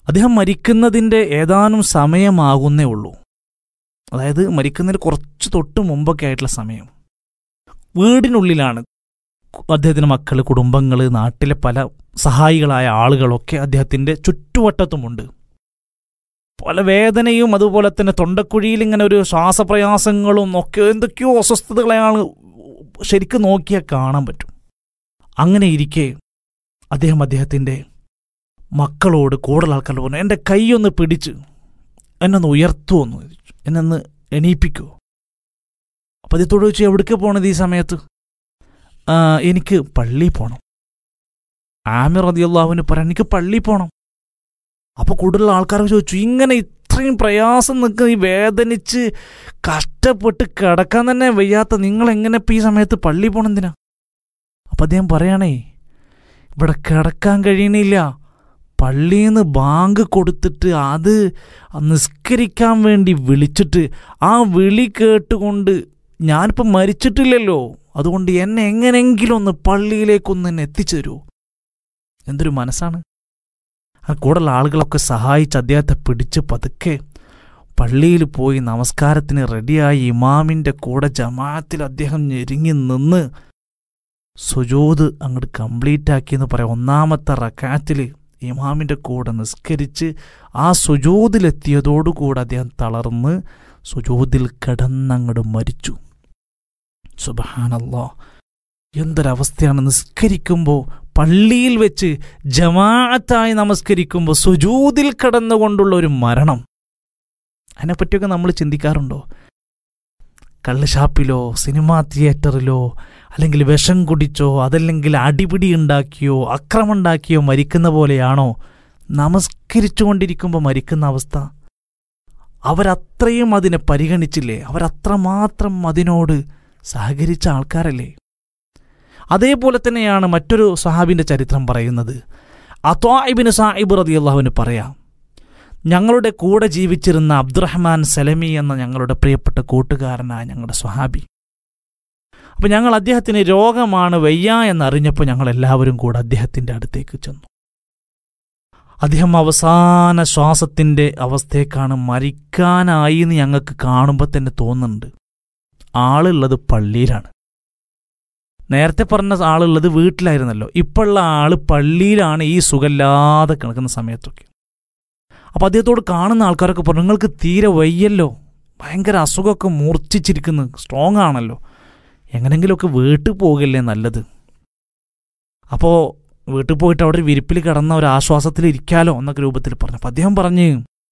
അദ്ദേഹം മരിക്കുന്നതിൻ്റെ ഏതാനും സമയമാകുന്നേ ഉള്ളൂ അതായത് മരിക്കുന്നതിന് കുറച്ച് തൊട്ട് മുമ്പൊക്കെ ആയിട്ടുള്ള സമയം വീടിനുള്ളിലാണ് അദ്ദേഹത്തിൻ്റെ മക്കൾ കുടുംബങ്ങൾ നാട്ടിലെ പല സഹായികളായ ആളുകളൊക്കെ അദ്ദേഹത്തിൻ്റെ ചുറ്റുവട്ടത്തുമുണ്ട് പല വേദനയും അതുപോലെ തന്നെ തൊണ്ടക്കുഴിയിൽ ഇങ്ങനെ ഒരു ശ്വാസപ്രയാസങ്ങളും ഒക്കെ എന്തൊക്കെയോ അസ്വസ്ഥതകൾ അയാൾ ശരിക്കും നോക്കിയാൽ കാണാൻ പറ്റും അങ്ങനെ ഇരിക്കെ അദ്ദേഹം അദ്ദേഹത്തിൻ്റെ മക്കളോട് കൂടുതൽ ആൾക്കാർ പറഞ്ഞു എൻ്റെ കൈയൊന്ന് പിടിച്ച് എന്നൊന്ന് ഉയർത്തുമോ എന്ന് ചോദിച്ചു എന്നെ ഒന്ന് എണീപ്പിക്കുമോ അപ്പം അദ്ദേഹത്തോട് ചോദിച്ചു എവിടേക്ക് പോണത് ഈ സമയത്ത് "ആ, എനിക്ക് പള്ളിയിൽ പോകണം ആമിർ റതിയല്ലാഹുവിന് പറയാൻ എനിക്ക് പള്ളിയിൽ പോകണം അപ്പോൾ കൂടുതൽ ആൾക്കാർ ചോദിച്ചു ഇങ്ങനെ ഇത്രയും പ്രയാസം നിൽക്കുന്ന ഈ വേദനിച്ച് കഷ്ടപ്പെട്ട് കിടക്കാൻ തന്നെ വയ്യാത്ത നിങ്ങൾ എങ്ങനെ ഇപ്പം ഈ സമയത്ത് പള്ളിയിൽ പോകണം എന്തിനാ അപ്പം അദ്ദേഹം പറയണേ ഇവിടെ കിടക്കാൻ കഴിയണില്ല പള്ളിയിൽ നിന്ന് ബാങ്ക് കൊടുത്തിട്ട് അത് നിസ്കരിക്കാൻ വേണ്ടി വിളിച്ചിട്ട് ആ വിളി കേട്ടുകൊണ്ട് ഞാനിപ്പോൾ മരിച്ചിട്ടില്ലല്ലോ അതുകൊണ്ട് എന്നെ എങ്ങനെങ്കിലും ഒന്ന് പള്ളിയിലേക്കൊന്ന് എന്നെ എത്തിച്ചു തരുമോ എന്തൊരു മനസ്സാണ് ആ കൂടുതൽ ആളുകളൊക്കെ സഹായിച്ച് അദ്ദേഹത്തെ പിടിച്ച് പതുക്കെ പള്ളിയിൽ പോയി നമസ്കാരത്തിന് റെഡിയായി ഇമാമിൻ്റെ കൂടെ ജമാഅത്തിൽ അദ്ദേഹം ഞെരുങ്ങി നിന്ന് സുജൂത് അങ്ങോട്ട് കംപ്ലീറ്റ് ആക്കി എന്ന് പറയാം ഒന്നാമത്തെ റക്കാത്തിൽ ഇമാമിൻ്റെ കൂടെ നിസ്കരിച്ച് ആ സുജൂതിലെത്തിയതോടുകൂടെ അദ്ദേഹം തളർന്ന് സുജൂതിൽ കിടന്നങ്ങോട്ട് മരിച്ചു സുബഹാനല്ലോ എന്തൊരവസ്ഥയാണ് നിസ്കരിക്കുമ്പോൾ പള്ളിയിൽ വെച്ച് ജമാഅത്തായി നമസ്കരിക്കുമ്പോൾ സുജൂതിൽ കിടന്നുകൊണ്ടുള്ള ഒരു മരണം അതിനെപ്പറ്റിയൊക്കെ നമ്മൾ ചിന്തിക്കാറുണ്ടോ കള്ള് ഷാപ്പിലോ സിനിമാ തിയേറ്ററിലോ അല്ലെങ്കിൽ വിഷം കുടിച്ചോ അതല്ലെങ്കിൽ അടിപിടി ഉണ്ടാക്കിയോ അക്രമം ഉണ്ടാക്കിയോ മരിക്കുന്ന പോലെയാണോ നമസ്കരിച്ചുകൊണ്ടിരിക്കുമ്പോൾ മരിക്കുന്ന അവസ്ഥ അവരത്രയും അതിനെ പരിഗണിച്ചില്ലേ അവരത്രമാത്രം അതിനോട് സഹകരിച്ച ആൾക്കാരല്ലേ അതേപോലെ തന്നെയാണ് മറ്റൊരു സഹാബിന്റെ ചരിത്രം പറയുന്നത് അത്വാഇബിന് സാഹിബ് റതി അള്ളാഹുവിന് പറയാം ഞങ്ങളുടെ കൂടെ ജീവിച്ചിരുന്ന അബ്ദുറഹ്മാൻ സലമി എന്ന ഞങ്ങളുടെ പ്രിയപ്പെട്ട കൂട്ടുകാരനായ ഞങ്ങളുടെ സ്വഹാബി അപ്പം ഞങ്ങൾ അദ്ദേഹത്തിന് രോഗമാണ് വയ്യ എന്നറിഞ്ഞപ്പോൾ ഞങ്ങൾ എല്ലാവരും കൂടെ അദ്ദേഹത്തിൻ്റെ അടുത്തേക്ക് ചെന്നു അദ്ദേഹം അവസാന ശ്വാസത്തിൻ്റെ അവസ്ഥയേക്കാണ് മരിക്കാനായി എന്ന് ഞങ്ങൾക്ക് കാണുമ്പോൾ തന്നെ തോന്നുന്നുണ്ട് ആളുള്ളത് പള്ളിയിലാണ് നേരത്തെ പറഞ്ഞ ആളുള്ളത് വീട്ടിലായിരുന്നല്ലോ ഇപ്പോഴുള്ള ആള് പള്ളിയിലാണ് ഈ സുഖമില്ലാതെ കിടക്കുന്ന സമയത്തൊക്കെ അപ്പം അദ്ദേഹത്തോട് കാണുന്ന ആൾക്കാരൊക്കെ പറഞ്ഞു നിങ്ങൾക്ക് തീരെ വയ്യല്ലോ ഭയങ്കര അസുഖമൊക്കെ മൂർച്ഛിച്ചിരിക്കുന്നു സ്ട്രോങ് ആണല്ലോ എങ്ങനെങ്കിലുമൊക്കെ വീട്ടിൽ പോകില്ലേ നല്ലത് അപ്പോൾ വീട്ടിൽ പോയിട്ട് അവിടെ ഒരു വിരിപ്പിൽ കിടന്ന ഒരു ആശ്വാസത്തിൽ ഇരിക്കാലോ എന്നൊക്കെ രൂപത്തിൽ പറഞ്ഞു അപ്പം അദ്ദേഹം പറഞ്ഞ്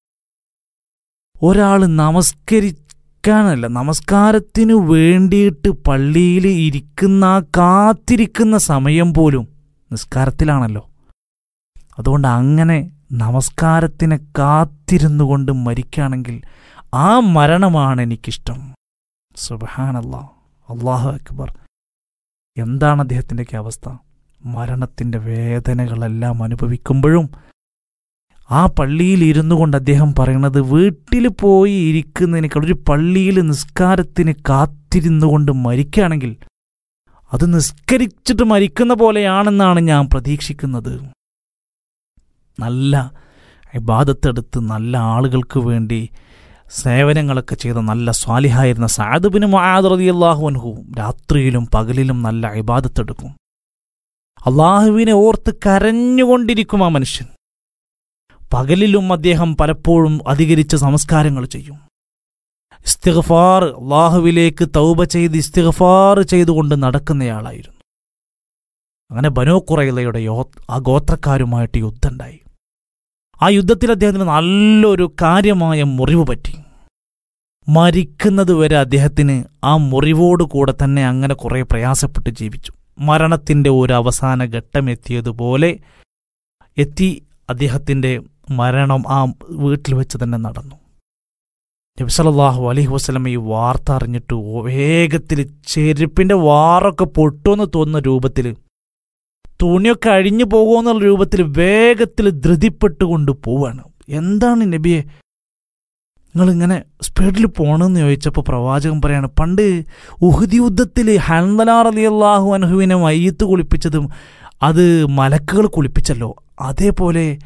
ഒരാൾ നമസ്കരിക്കാനല്ല നമസ്കാരത്തിനു വേണ്ടിയിട്ട് പള്ളിയിൽ ഇരിക്കുന്ന ആ കാത്തിരിക്കുന്ന സമയം പോലും നിസ്കാരത്തിലാണല്ലോ അതുകൊണ്ട് അങ്ങനെ നമസ്കാരത്തിനെ കാത്തിരുന്നു കൊണ്ട് മരിക്കുകയാണെങ്കിൽ ആ മരണമാണ് എനിക്കിഷ്ടം സുബഹാനല്ലാ അള്ളാഹു അക്ബർ എന്താണ് അദ്ദേഹത്തിൻ്റെയൊക്കെ അവസ്ഥ മരണത്തിൻ്റെ വേദനകളെല്ലാം അനുഭവിക്കുമ്പോഴും ആ പള്ളിയിൽ ഇരുന്നു കൊണ്ട് അദ്ദേഹം പറയുന്നത് വീട്ടിൽ പോയി ഇരിക്കുന്നതിനേക്കാൾ ഒരു പള്ളിയിൽ നിസ്കാരത്തിന് കാത്തിരുന്നു കൊണ്ട് മരിക്കുകയാണെങ്കിൽ അത് നിസ്കരിച്ചിട്ട് മരിക്കുന്ന പോലെയാണെന്നാണ് ഞാൻ പ്രതീക്ഷിക്കുന്നത് നല്ല ഇബാദത്തെടുത്ത് നല്ല ആളുകൾക്ക് വേണ്ടി സേവനങ്ങളൊക്കെ ചെയ്ത നല്ല സ്വാലിഹായിരുന്ന സാദുബിന് മഹാദറതിയല്ലാഹു അൻഹു രാത്രിയിലും പകലിലും നല്ല ഇബാദത്തെടുക്കും അള്ളാഹുവിനെ ഓർത്ത് കരഞ്ഞുകൊണ്ടിരിക്കും ആ മനുഷ്യൻ പകലിലും അദ്ദേഹം പലപ്പോഴും അധികരിച്ച സംസ്കാരങ്ങൾ ചെയ്യും ഇസ്തിഗ്ഫാർ അള്ളാഹുവിലേക്ക് തൗബ ചെയ്ത് ഇസ്തിഗ്ഫാർ ചെയ്തുകൊണ്ട് നടക്കുന്നയാളായിരുന്നു അങ്ങനെ ബനോ കുറയിലയുടെ യോ ആ ഗോത്രക്കാരുമായിട്ട് യുദ്ധമുണ്ടായി ആ യുദ്ധത്തിൽ അദ്ദേഹത്തിന് നല്ലൊരു കാര്യമായ മുറിവ് പറ്റി മരിക്കുന്നത് വരെ അദ്ദേഹത്തിന് ആ മുറിവോട് കൂടെ തന്നെ അങ്ങനെ കുറേ പ്രയാസപ്പെട്ട് ജീവിച്ചു മരണത്തിൻ്റെ ഒരു അവസാന ഘട്ടം എത്തിയതുപോലെ എത്തി അദ്ദേഹത്തിൻ്റെ മരണം ആ വീട്ടിൽ വെച്ച് തന്നെ നടന്നു നബിസലല്ലാഹു അലൈഹി വസ്ലം ഈ വാർത്ത അറിഞ്ഞിട്ട് വേഗത്തിൽ ചെരുപ്പിൻ്റെ വാറൊക്കെ പൊട്ടുമെന്ന് തോന്നുന്ന രൂപത്തിൽ തുണിയൊക്കെ അഴിഞ്ഞു പോകുമെന്നുള്ള രൂപത്തിൽ വേഗത്തിൽ ധൃതിപ്പെട്ടുകൊണ്ട് പോവാണ് എന്താണ് നബിയെ നിങ്ങളിങ്ങനെ സ്പീഡിൽ പോകണമെന്ന് ചോദിച്ചപ്പോൾ പ്രവാചകൻ പറയാണ് പണ്ട് ഉഹുദി യുദ്ധത്തിൽ ഹൻദലാർ അലി അള്ളാഹു അനഹുവിനെ മയ്യത്ത് കുളിപ്പിച്ചതും അത് മലക്കുകൾ കുളിപ്പിച്ചല്ലോ അതേപോലെ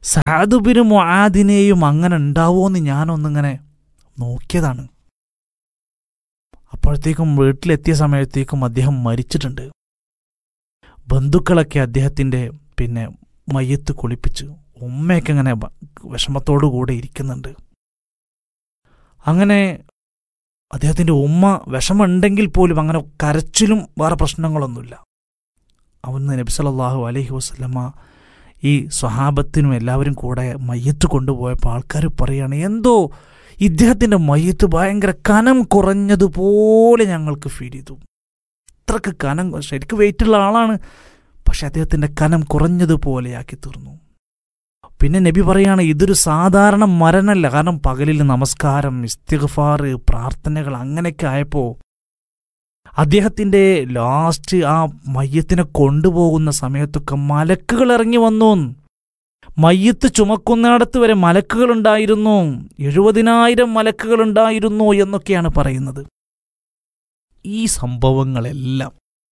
സാദുബിന് മുആദിനെയും അങ്ങനെ ഉണ്ടാവുമെന്ന് ഞാനൊന്നിങ്ങനെ നോക്കിയതാണ് അപ്പോഴത്തേക്കും വീട്ടിലെത്തിയ സമയത്തേക്കും അദ്ദേഹം മരിച്ചിട്ടുണ്ട് ബന്ധുക്കളൊക്കെ അദ്ദേഹത്തിൻ്റെ പിന്നെ മയ്യത്ത് കുളിപ്പിച്ച് ഉമ്മയൊക്കെ ഇങ്ങനെ വ- വിഷമത്തോടു കൂടെ ഇരിക്കുന്നുണ്ട് അങ്ങനെ അദ്ദേഹത്തിൻ്റെ ഉമ്മ വിഷമമുണ്ടെങ്കിൽ പോലും അങ്ങനെ കരച്ചിലും വേറെ പ്രശ്നങ്ങളൊന്നുമില്ല അവന്ന് നബി സല്ലല്ലാഹു അലൈഹി വസല്ലമ ഈ സ്വഹാബത്തിനും എല്ലാവരും കൂടെ മയ്യത്ത് കൊണ്ടുപോയപ്പോൾ ആൾക്കാർ പറയാണ് എന്തോ ഇദ്ദേഹത്തിൻ്റെ മയ്യത്ത് ഭയങ്കര കനം കുറഞ്ഞതുപോലെ ഞങ്ങൾക്ക് ഫീൽ ചെയ്തു അത്രക്ക് കനം ശരിക്കും വെയിറ്റുള്ള ആളാണ് പക്ഷെ അദ്ദേഹത്തിൻ്റെ കനം കുറഞ്ഞതുപോലെയാക്കി തീർന്നു പിന്നെ നബി പറയാണ് ഇതൊരു സാധാരണ മരണമല്ല കാരണം പകലിൽ നമസ്കാരം ഇസ്തിഗ്ഫാർ പ്രാർത്ഥനകൾ അങ്ങനെയൊക്കെ ആയപ്പോൾ അദ്ദേഹത്തിന്റെ ലാസ്റ്റ് ആ മയ്യത്തിനെ കൊണ്ടുപോകുന്ന സമയത്തൊക്കെ മലക്കുകൾ ഇറങ്ങി വന്നു മയ്യത്ത് ചുമക്കുന്നിടത്ത് വരെ മലക്കുകൾ ഉണ്ടായിരുന്നു എഴുപതിനായിരം മലക്കുകൾ ഉണ്ടായിരുന്നു എന്നൊക്കെയാണ് പറയുന്നത് ഈ സംഭവങ്ങളെല്ലാം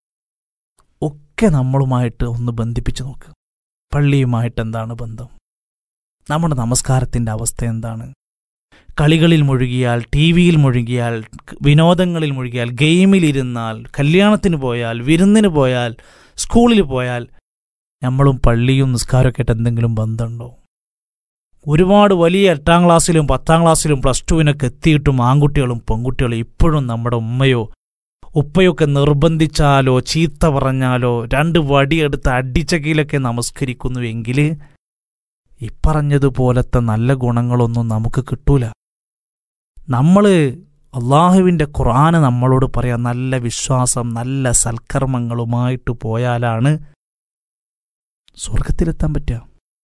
ഒക്കെ നമ്മളുമായിട്ട് ഒന്ന് ബന്ധിപ്പിച്ചു നോക്ക് പള്ളിയുമായിട്ട് എന്താണ് ബന്ധം നമ്മുടെ നമസ്കാരത്തിന്റെ അവസ്ഥ എന്താണ് കളികളിൽ മുഴുകിയാൽ ടി വിയിൽ മുഴുകിയാൽ വിനോദങ്ങളിൽ മുഴുകിയാൽ ഗെയിമിലിരുന്നാൽ കല്യാണത്തിന് പോയാൽ വിരുന്നിന് പോയാൽ സ്കൂളിൽ പോയാൽ നമ്മളും പള്ളിയും നിസ്കാരമൊക്കെ ആയിട്ട് എന്തെങ്കിലും ബന്ധമുണ്ടോ ഒരുപാട് വലിയ എട്ടാം ക്ലാസ്സിലും പത്താം ക്ലാസ്സിലും പ്ലസ് ടുവിനൊക്കെ എത്തിയിട്ടും ആൺകുട്ടികളും പെൺകുട്ടികളും ഇപ്പോഴും നമ്മുടെ ഉമ്മയോ ഉപ്പയൊക്കെ നിർബന്ധിച്ചാലോ ചീത്ത പറഞ്ഞാലോ രണ്ട് വടിയെടുത്ത് അടിച്ചകയിലൊക്കെ നമസ്കരിക്കുന്നുവെങ്കിൽ ഇപ്പറഞ്ഞതുപോലത്തെ നല്ല ഗുണങ്ങളൊന്നും നമുക്ക് കിട്ടൂല നമ്മൾ അള്ളാഹുവിൻ്റെ ഖുർആന് നമ്മളോട് പറയാം നല്ല വിശ്വാസം നല്ല സൽക്കർമ്മങ്ങളുമായിട്ട് പോയാലാണ് സ്വർഗത്തിലെത്താൻ പറ്റുക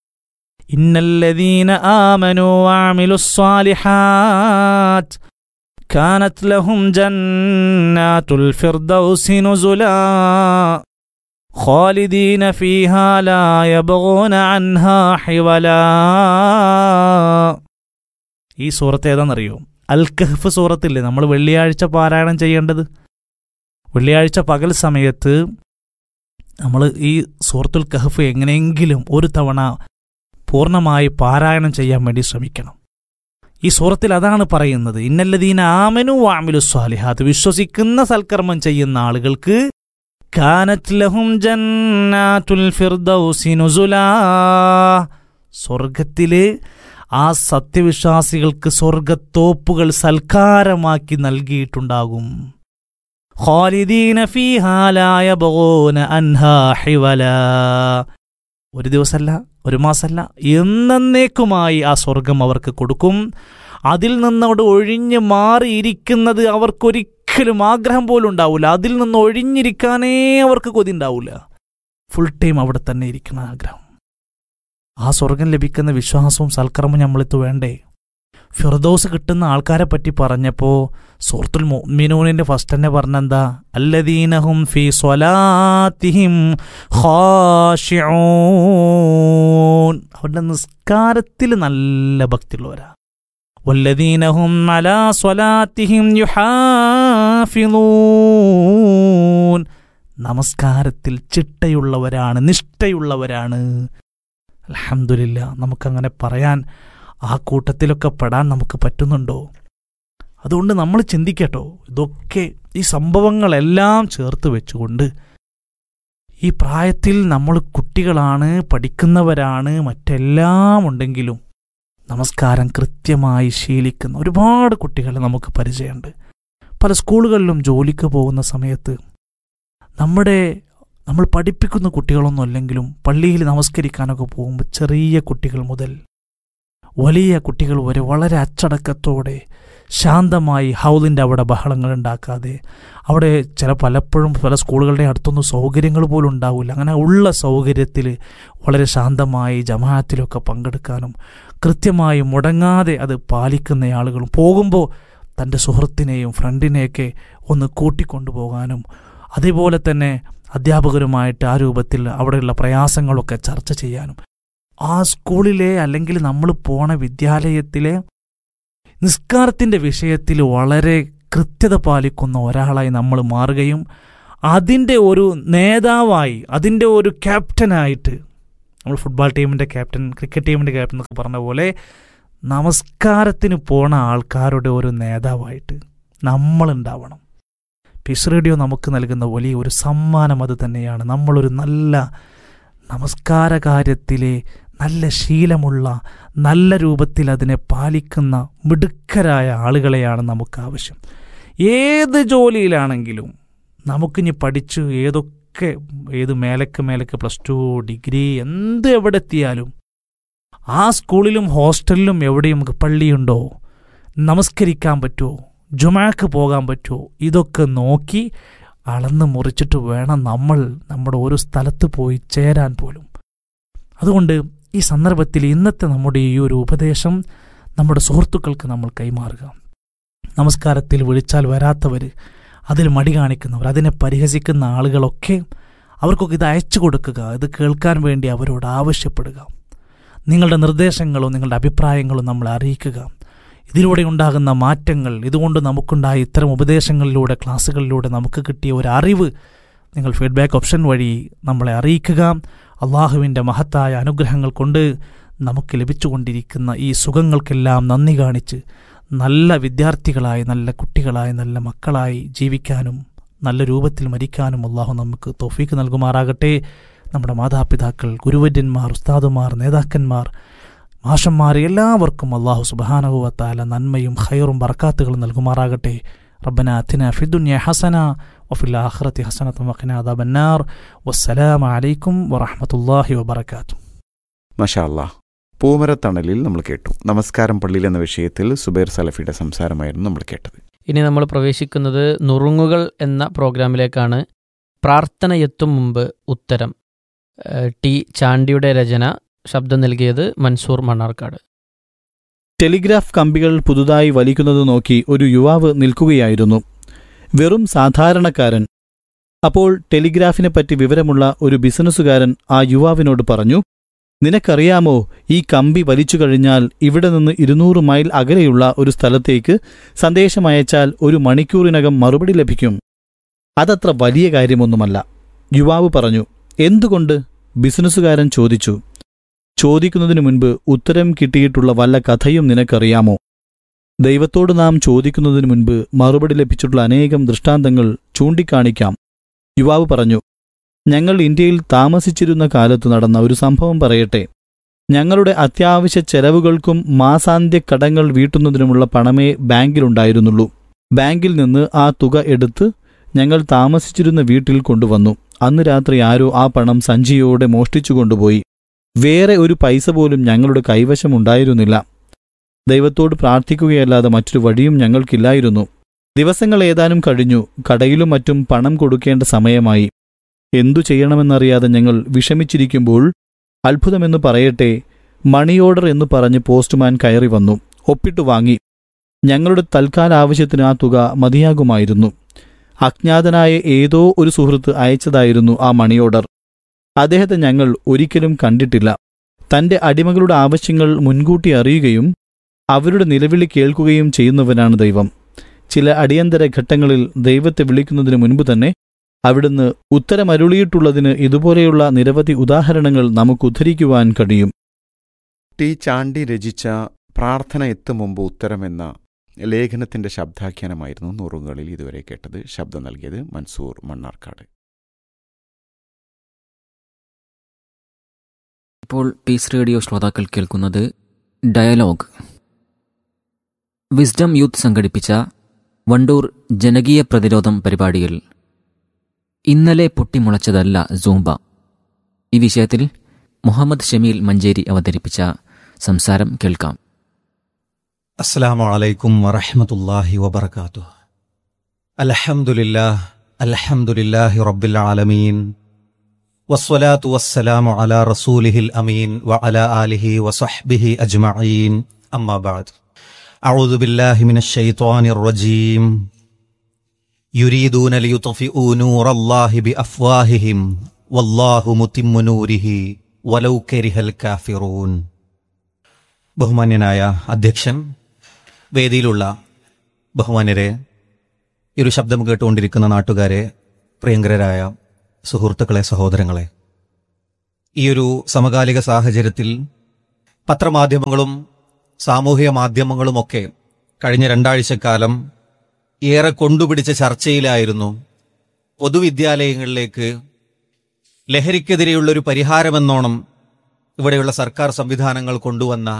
ഇന്നല്ലദീന ആമനു വാമിലുസ്സാലിഹാത്ത് كانت لهم جنات الفردوس نزلا خالدين فيها لا يبغون عنها حولا ഈ സൂറത്ത് ഏതാണെന്നറിയോ അൽ കഹ്ഫ് സൂറത്തില്ലേ നമ്മൾ വെള്ളിയാഴ്ച പാരായണം ചെയ്യേണ്ടത് വെള്ളിയാഴ്ച പകൽ സമയത്ത് നമ്മൾ ഈ സൂറത്തുൽ കഹ്ഫ് എങ്ങനെയെങ്കിലും ഒരു തവണ പൂർണ്ണമായി പാരായണം ചെയ്യാൻ വേണ്ടി ശ്രമിക്കണം ഈ സൂറത്തിൽ അതാണ് പറയുന്നത് ഇന്നല്ലദീന ആമനു വാമിലു സ്വാലിഹാത്ത് വിശ്വസിക്കുന്ന സൽക്കർമ്മം ചെയ്യുന്ന ആളുകൾക്ക് കാനത് ലഹും ജന്നാത്തുൽ ഫിർദൗസി നുസുലാ സ്വർഗത്തില് ആ സത്യവിശ്വാസികൾക്ക് സ്വർഗത്തോപ്പുകൾ സൽക്കാരമാക്കി നൽകിയിട്ടുണ്ടാകും ഖാലിദീന ഫീഹാ ലാ യബ്ഗൂന അൻഹാ ഹിവലാ ഒരു ദിവസമല്ല ഒരു മാസമല്ല എന്നേക്കുമായി ആ സ്വർഗം അവർക്ക് കൊടുക്കും അതിൽ നിന്നവിടെ ഒഴിഞ്ഞ് മാറിയിരിക്കുന്നത് അവർക്കൊരിക്കലും ആഗ്രഹം പോലും ഉണ്ടാവില്ല അതിൽ നിന്ന് ഒഴിഞ്ഞിരിക്കാനേ അവർക്ക് കൊതി ഉണ്ടാവില്ല ഫുൾ ടൈം അവിടെ തന്നെ ഇരിക്കുന്ന ആഗ്രഹം ആ സ്വർഗം ലഭിക്കുന്ന വിശ്വാസവും സൽക്കർമ്മം നമ്മളിത്ത് വേണ്ടേ ഫിർദോസ് കിട്ടുന്ന ആൾക്കാരെ പറ്റി പറഞ്ഞപ്പോൾ സൂറത്തുൽ മുഅ്മിനൂനിന്റെ ഫസ്റ്റ് തന്നെ പറഞ്ഞെന്താ അല്ലദീനഹും ഫി സ്വലാത്തിഹിം ഖാശിഊൻ അവരുടെ നിസ്കാരത്തിൽ നല്ല ഭക്തിയുള്ളവരാ വല്ലദീനഹും അലാ സ്വലാത്തിഹിം യുഹാഫിളൂൻ നമസ്കാരത്തിൽ ചിട്ടയുള്ളവരാണ് നിഷ്ഠയുള്ളവരാണ് അൽഹംദുലില്ലാ നമുക്കങ്ങനെ പറയാൻ ആ കൂട്ടത്തിലൊക്കെ പെടാൻ നമുക്ക് പറ്റുന്നുണ്ടോ അതുകൊണ്ട് നമ്മൾ ചിന്തിക്കട്ടോ ഇതൊക്കെ ഈ സംഭവങ്ങളെല്ലാം ചേർത്ത് വെച്ചുകൊണ്ട് ഈ പ്രായത്തിൽ നമ്മൾ കുട്ടികളാണ് പഠിക്കുന്നവരാണ് മറ്റെല്ലാം ഉണ്ടെങ്കിലും നമസ്കാരം കൃത്യമായി ശീലിക്കുന്ന ഒരുപാട് കുട്ടികളെ നമുക്ക് പരിചയമുണ്ട് പല സ്കൂളുകളിലും ജോലിക്ക് പോകുന്ന സമയത്ത് നമ്മുടെ നമ്മൾ പഠിപ്പിക്കുന്ന കുട്ടികളൊന്നും അല്ലെങ്കിലും പള്ളിയിൽ നമസ്കരിക്കാനൊക്കെ പോകുമ്പോൾ ചെറിയ കുട്ടികൾ മുതൽ വലിയ കുട്ടികൾ വരെ വളരെ അച്ചടക്കത്തോടെ ശാന്തമായി ഹൗലിൻ്റെ അവിടെ ബഹളങ്ങൾ ഉണ്ടാക്കാതെ അവിടെ ചില പലപ്പോഴും പല സ്കൂളുകളുടെ അടുത്തൊന്നും സൗകര്യങ്ങൾ പോലും ഉണ്ടാവില്ല അങ്ങനെ ഉള്ള സൗകര്യത്തിൽ വളരെ ശാന്തമായി ജമാഅത്തിലൊക്കെ പങ്കെടുക്കാനും കൃത്യമായി മുടങ്ങാതെ അത് പാലിക്കുന്ന ആളുകളും പോകുമ്പോൾ തൻ്റെ സുഹൃത്തിനെയും ഫ്രണ്ടിനെയൊക്കെ ഒന്ന് കൂട്ടിക്കൊണ്ടുപോകാനും അതേപോലെ തന്നെ അധ്യാപകരുമായിട്ട് ആ രൂപത്തിൽ അവിടെയുള്ള പ്രയാസങ്ങളൊക്കെ ചർച്ച ചെയ്യാനും ആ സ്കൂളിലെ അല്ലെങ്കിൽ നമ്മൾ പോണ വിദ്യാലയത്തിലെ നിസ്കാരത്തിൻ്റെ വിഷയത്തിൽ വളരെ കൃത്യത പാലിക്കുന്ന ഒരാളായി നമ്മൾ മാറുകയും അതിൻ്റെ ഒരു നേതാവായി അതിൻ്റെ ഒരു ക്യാപ്റ്റനായിട്ട് നമ്മൾ ഫുട്ബോൾ ടീമിൻ്റെ ക്യാപ്റ്റൻ ക്രിക്കറ്റ് ടീമിൻ്റെ ക്യാപ്റ്റൻ എന്നൊക്കെ പറഞ്ഞ പോലെ നമസ്കാരത്തിന് പോണ ആൾക്കാരുടെ ഒരു നേതാവായിട്ട് നമ്മളുണ്ടാവണം പിസ് റേഡിയോ നമുക്ക് നൽകുന്ന വലിയ ഒരു സമ്മാനം അത് തന്നെയാണ് നമ്മളൊരു നല്ല നമസ്കാര കാര്യത്തിലെ നല്ല ശീലമുള്ള നല്ല രൂപത്തിൽ അതിനെ പാലിക്കുന്ന മിടുക്കരായ ആളുകളെയാണ് നമുക്ക് ആവശ്യം ഏത് ജോലിയിലാണെങ്കിലും നമുക്കിനി പഠിച്ചു ഏതൊക്കെ ഏത് മേലക്ക് മേലക്ക് പ്ലസ് ടു ഡിഗ്രി എന്ത് എവിടെ എത്തിയാലും ആ സ്കൂളിലും ഹോസ്റ്റലിലും എവിടെയും നമുക്ക് പള്ളിയുണ്ടോ നമസ്കരിക്കാൻ പറ്റുമോ ജുമാക്ക് പോകാൻ പറ്റുമോ ഇതൊക്കെ നോക്കി അളന്ന് മുറിച്ചിട്ട് വേണം നമ്മൾ നമ്മുടെ ഒരു സ്ഥലത്ത് പോയി ചേരാൻ പോലും അതുകൊണ്ട് ഈ സന്ദർഭത്തിൽ ഇന്നത്തെ നമ്മുടെ ഈ ഒരു ഉപദേശം നമ്മുടെ സുഹൃത്തുക്കൾക്ക് നമ്മൾ കൈമാറുക നമസ്കാരത്തിൽ വിളിച്ചാൽ വരാത്തവർ അതിൽ മടി കാണിക്കുന്നവർ അതിനെ പരിഹസിക്കുന്ന ആളുകളൊക്കെ അവർക്കൊക്കെ ഇത് അയച്ചു കൊടുക്കുക ഇത് കേൾക്കാൻ വേണ്ടി അവരോട് ആവശ്യപ്പെടുക നിങ്ങളുടെ നിർദ്ദേശങ്ങളും നിങ്ങളുടെ അഭിപ്രായങ്ങളും നമ്മളെ അറിയിക്കുക ഇതിലൂടെ ഉണ്ടാകുന്ന മാറ്റങ്ങൾ ഇതുകൊണ്ട് നമുക്കുണ്ടായ ഇത്തരം ഉപദേശങ്ങളിലൂടെ ക്ലാസ്സുകളിലൂടെ നമുക്ക് കിട്ടിയ ഒരു അറിവ് നിങ്ങൾ ഫീഡ്ബാക്ക് ഓപ്ഷൻ വഴി നമ്മളെ അറിയിക്കുക അള്ളാഹുവിൻ്റെ മഹത്തായ അനുഗ്രഹങ്ങൾ കൊണ്ട് നമുക്ക് ലഭിച്ചുകൊണ്ടിരിക്കുന്ന ഈ സുഖങ്ങൾക്കെല്ലാം നന്ദി കാണിച്ച് നല്ല വിദ്യാർത്ഥികളായി നല്ല കുട്ടികളായി നല്ല മക്കളായി ജീവിക്കാനും നല്ല രൂപത്തിൽ മരിക്കാനും അള്ളാഹു നമുക്ക് തോഫീക്ക് നൽകുമാറാകട്ടെ നമ്മുടെ മാതാപിതാക്കൾ ഗുരുവര്യന്മാർ ഉസ്താദുമാർ നേതാക്കന്മാർ മാഷന്മാർ എല്ലാവർക്കും അള്ളാഹു സുബാനഹുവത്താല നന്മയും ഖൈറും ബർക്കാത്തുകളും നൽകുമാറാകട്ടെ റബ്ബന അത്തിന ഫിദുന്യ ഹസന വഫിൽ ആഖിറത്തി ഹസനത്തും വഖിന അദാബന്നാർ വസ്സലാമു അലൈക്കും വറഹ്മത്തുള്ളാഹി വബറകാതുഹു മഷാ അല്ലാ പൂമരത്തണലിൽ നമ്മൾ കേട്ടു നമസ്കാരം പള്ളിയിൽ എന്ന വിഷയത്തിൽ സുബൈർ സലഫിയുടെ സംസാരമായിരുന്നു നമ്മൾ കേട്ടത് ഇനി നമ്മൾ പ്രവേശിക്കുന്നത് നുറുങ്ങുകൾ എന്ന പ്രോഗ്രാമിലേക്കാണ് പ്രാർത്ഥനയെത്തും മുമ്പ് ഉത്തരം ഏഹ് ടി ചാണ്ടിയുടെ രചന ശബ്ദം നൽകിയത് മൻസൂർ മണ്ണാർക്കാട് ടെലിഗ്രാഫ് കമ്പികൾ പുതുതായി വലിക്കുന്നത് നോക്കി ഒരു യുവാവ് നിൽക്കുകയായിരുന്നു വെറും സാധാരണക്കാരൻ അപ്പോൾ ടെലിഗ്രാഫിനെപ്പറ്റി വിവരമുള്ള ഒരു ബിസിനസ്സുകാരൻ ആ യുവാവിനോട് പറഞ്ഞു നിനക്കറിയാമോ ഈ കമ്പി വലിച്ചു കഴിഞ്ഞാൽ ഇവിടെ നിന്ന് ഇരുന്നൂറ് മൈൽ അകലെയുള്ള ഒരു സ്ഥലത്തേക്ക് സന്ദേശമയച്ചാൽ ഒരു മണിക്കൂറിനകം മറുപടി ലഭിക്കും അതത്ര വലിയ കാര്യമൊന്നുമല്ല യുവാവ് പറഞ്ഞു എന്തുകൊണ്ട് ബിസിനസ്സുകാരൻ ചോദിച്ചു ചോദിക്കുന്നതിനു മുൻപ് ഉത്തരം കിട്ടിയിട്ടുള്ള വല്ല കഥയും നിനക്കറിയാമോ ദൈവത്തോട് നാം ചോദിക്കുന്നതിനു മുൻപ് മറുപടി ലഭിച്ചിട്ടുള്ള അനേകം ദൃഷ്ടാന്തങ്ങൾ ചൂണ്ടിക്കാണിക്കാം യുവാവ് പറഞ്ഞു ഞങ്ങൾ ഇന്ത്യയിൽ താമസിച്ചിരുന്ന കാലത്ത് നടന്ന ഒരു സംഭവം പറയട്ടെ ഞങ്ങളുടെ അത്യാവശ്യ ചെലവുകൾക്കും മാസാന്ത്യ കടങ്ങൾ വീട്ടുന്നതിനുമുള്ള പണമേ ബാങ്കിലുണ്ടായിരുന്നുള്ളൂ ബാങ്കിൽ നിന്ന് ആ തുക എടുത്ത് ഞങ്ങൾ താമസിച്ചിരുന്ന വീട്ടിൽ കൊണ്ടുവന്നു അന്ന് രാത്രി ആരോ ആ പണം സഞ്ചിയോടെ മോഷ്ടിച്ചു കൊണ്ടുപോയി വേറെ ഒരു പൈസ പോലും ഞങ്ങളുടെ കൈവശമുണ്ടായിരുന്നില്ല ദൈവത്തോട് പ്രാർത്ഥിക്കുകയല്ലാതെ മറ്റൊരു വഴിയും ഞങ്ങൾക്കില്ലായിരുന്നു ദിവസങ്ങൾ ഏതാനും കഴിഞ്ഞു കടയിലും മറ്റും പണം കൊടുക്കേണ്ട സമയമായി എന്തു ചെയ്യണമെന്നറിയാതെ ഞങ്ങൾ വിഷമിച്ചിരിക്കുമ്പോൾ അത്ഭുതമെന്ന് പറയട്ടെ മണി ഓർഡർ എന്ന് പറഞ്ഞ് പോസ്റ്റ്മാൻ കയറി വന്നു ഒപ്പിട്ടു വാങ്ങി ഞങ്ങളുടെ തൽക്കാല ആവശ്യത്തിന് ആ തുക മതിയാകുമായിരുന്നു അജ്ഞാതനായ ഏതോ ഒരു സുഹൃത്ത് അയച്ചതായിരുന്നു ആ മണി ഓർഡർ അദ്ദേഹത്തെ ഞങ്ങൾ ഒരിക്കലും കണ്ടിട്ടില്ല തന്റെ അടിമകളുടെ ആവശ്യങ്ങൾ മുൻകൂട്ടി അറിയുകയും അവരുടെ നിലവിളി കേൾക്കുകയും ചെയ്യുന്നവനാണ് ദൈവം ചില അടിയന്തര ഘട്ടങ്ങളിൽ ദൈവത്തെ വിളിക്കുന്നതിന് മുൻപ് തന്നെ അവിടുന്ന് ഉത്തരമരുളിയിട്ടുള്ളതിന് ഇതുപോലെയുള്ള നിരവധി ഉദാഹരണങ്ങൾ നമുക്ക് ഉദ്ധരിക്കുവാൻ കഴിയും ടി ചാണ്ടി രചിച്ച പ്രാർത്ഥന എത്തും മുമ്പ് ഉത്തരമെന്ന ലേഖനത്തിന്റെ ശബ്ദാഖ്യാനമായിരുന്നു നുറുങ്ങുകളിൽ ഇതുവരെ കേട്ടത് ശബ്ദം നൽകിയത് മൻസൂർ മണ്ണാർക്കാട് ഇപ്പോൾ പീസ് റേഡിയോ ശ്രോതാക്കൾ കേൾക്കുന്നത് ഡയലോഗ് വിസ്ഡം യൂത്ത് സംഘടിപ്പിച്ച വണ്ടൂർ ജനകീയ പ്രതിരോധം പരിപാടിയിൽ ഇന്നലെ പൊട്ടിമുളച്ചതല്ല സൂംബ ഈ വിഷയത്തിൽ മുഹമ്മദ് ഷമീൽ മഞ്ചേരി അവതരിപ്പിച്ച സംസാരം കേൾക്കാം السلام عليكم ورحمة الله وبركاته الحمد لله الحمد لله رب العالمين والصلاة والسلام على رسوله الأمين وعلى آله وصحبه أجمعين أما بعد أعوذ بالله من الشيطان الرجيم يريدون ليطفئوا نور الله بأفواههم والله متم نوره ولو كره الكافرون ബഹുമാന്യനായ അധ്യക്ഷൻ വേദിയിലുള്ള ബഹുമാന്യരെ ഈ ഒരു ശബ്ദം കേട്ടുകൊണ്ടിരിക്കുന്ന നാട്ടുകാരെ പ്രിയങ്കരായ സുഹൃത്തുക്കളെ സഹോദരങ്ങളെ ഈ ഒരു സമകാലിക സാഹചര്യത്തിൽ പത്രമാധ്യമങ്ങളും സാമൂഹിക മാധ്യമങ്ങളുമൊക്കെ കഴിഞ്ഞ രണ്ടാഴ്ചക്കാലം ഏറെ കൊണ്ടുപിടിച്ച ചർച്ചയിലായിരുന്നു പൊതുവിദ്യാലയങ്ങളിലേക്ക് ലഹരിക്കെതിരെയുള്ള ഒരു പരിഹാരമെന്നോണം ഇവിടെയുള്ള സർക്കാർ സംവിധാനങ്ങൾ കൊണ്ടുവന്ന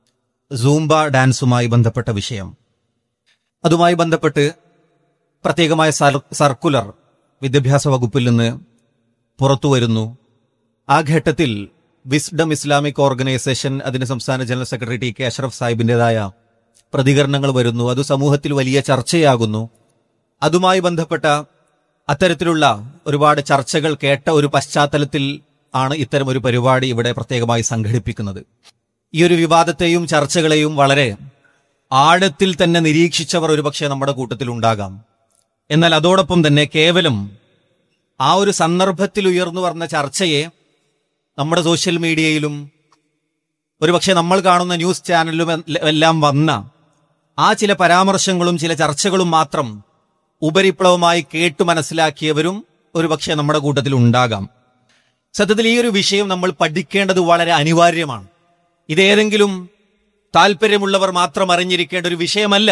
സൂംബ ഡാൻസുമായി ബന്ധപ്പെട്ട വിഷയം അതുമായി ബന്ധപ്പെട്ട് പ്രത്യേകമായ സർ- സർക്കുലർ വിദ്യാഭ്യാസ വകുപ്പിൽ നിന്ന് പുറത്തു വരുന്നു ആ ഘട്ടത്തിൽ വിസ്ഡം ഇസ്ലാമിക് ഓർഗനൈസേഷൻ അതിന്റെ സംസ്ഥാന general secretary T K Ashraf സാഹിബിന്റേതായ പ്രതികരണങ്ങൾ വരുന്നു അത് സമൂഹത്തിൽ വലിയ ചർച്ചയാകുന്നു അതുമായി ബന്ധപ്പെട്ട അത്തരത്തിലുള്ള ഒരുപാട് ചർച്ചകൾ കേട്ട ഒരു പശ്ചാത്തലത്തിൽ ആണ് ഇത്തരം ഒരു പരിപാടി ഇവിടെ പ്രത്യേകമായി സംഘടിപ്പിക്കുന്നത് ഈ ഒരു വിവാദത്തെയും ചർച്ചകളെയും വളരെ ആഴത്തിൽ തന്നെ നിരീക്ഷിച്ചവർ ഒരുപക്ഷെ നമ്മുടെ കൂട്ടത്തിൽ ഉണ്ടാകാം എന്നാൽ അതോടൊപ്പം തന്നെ കേവലം ആ ഒരു സന്ദർഭത്തിൽ ഉയർന്നു വന്ന ചർച്ചയെ നമ്മുടെ സോഷ്യൽ മീഡിയയിലും ഒരുപക്ഷെ നമ്മൾ കാണുന്ന ന്യൂസ് ചാനലിലും എല്ലാം വന്ന ആ ചില പരാമർശങ്ങളും ചില ചർച്ചകളും മാത്രം ഉപരിപ്ലവമായി കേട്ടു മനസ്സിലാക്കിയവരും ഒരുപക്ഷെ നമ്മുടെ കൂട്ടത്തിൽ ഉണ്ടാകാം സത്യത്തിൽ ഈ ഒരു വിഷയം നമ്മൾ പഠിക്കേണ്ടത് വളരെ അനിവാര്യമാണ് ഇതേതെങ്കിലും താല്പര്യമുള്ളവർ മാത്രം അറിഞ്ഞിരിക്കേണ്ട ഒരു വിഷയമല്ല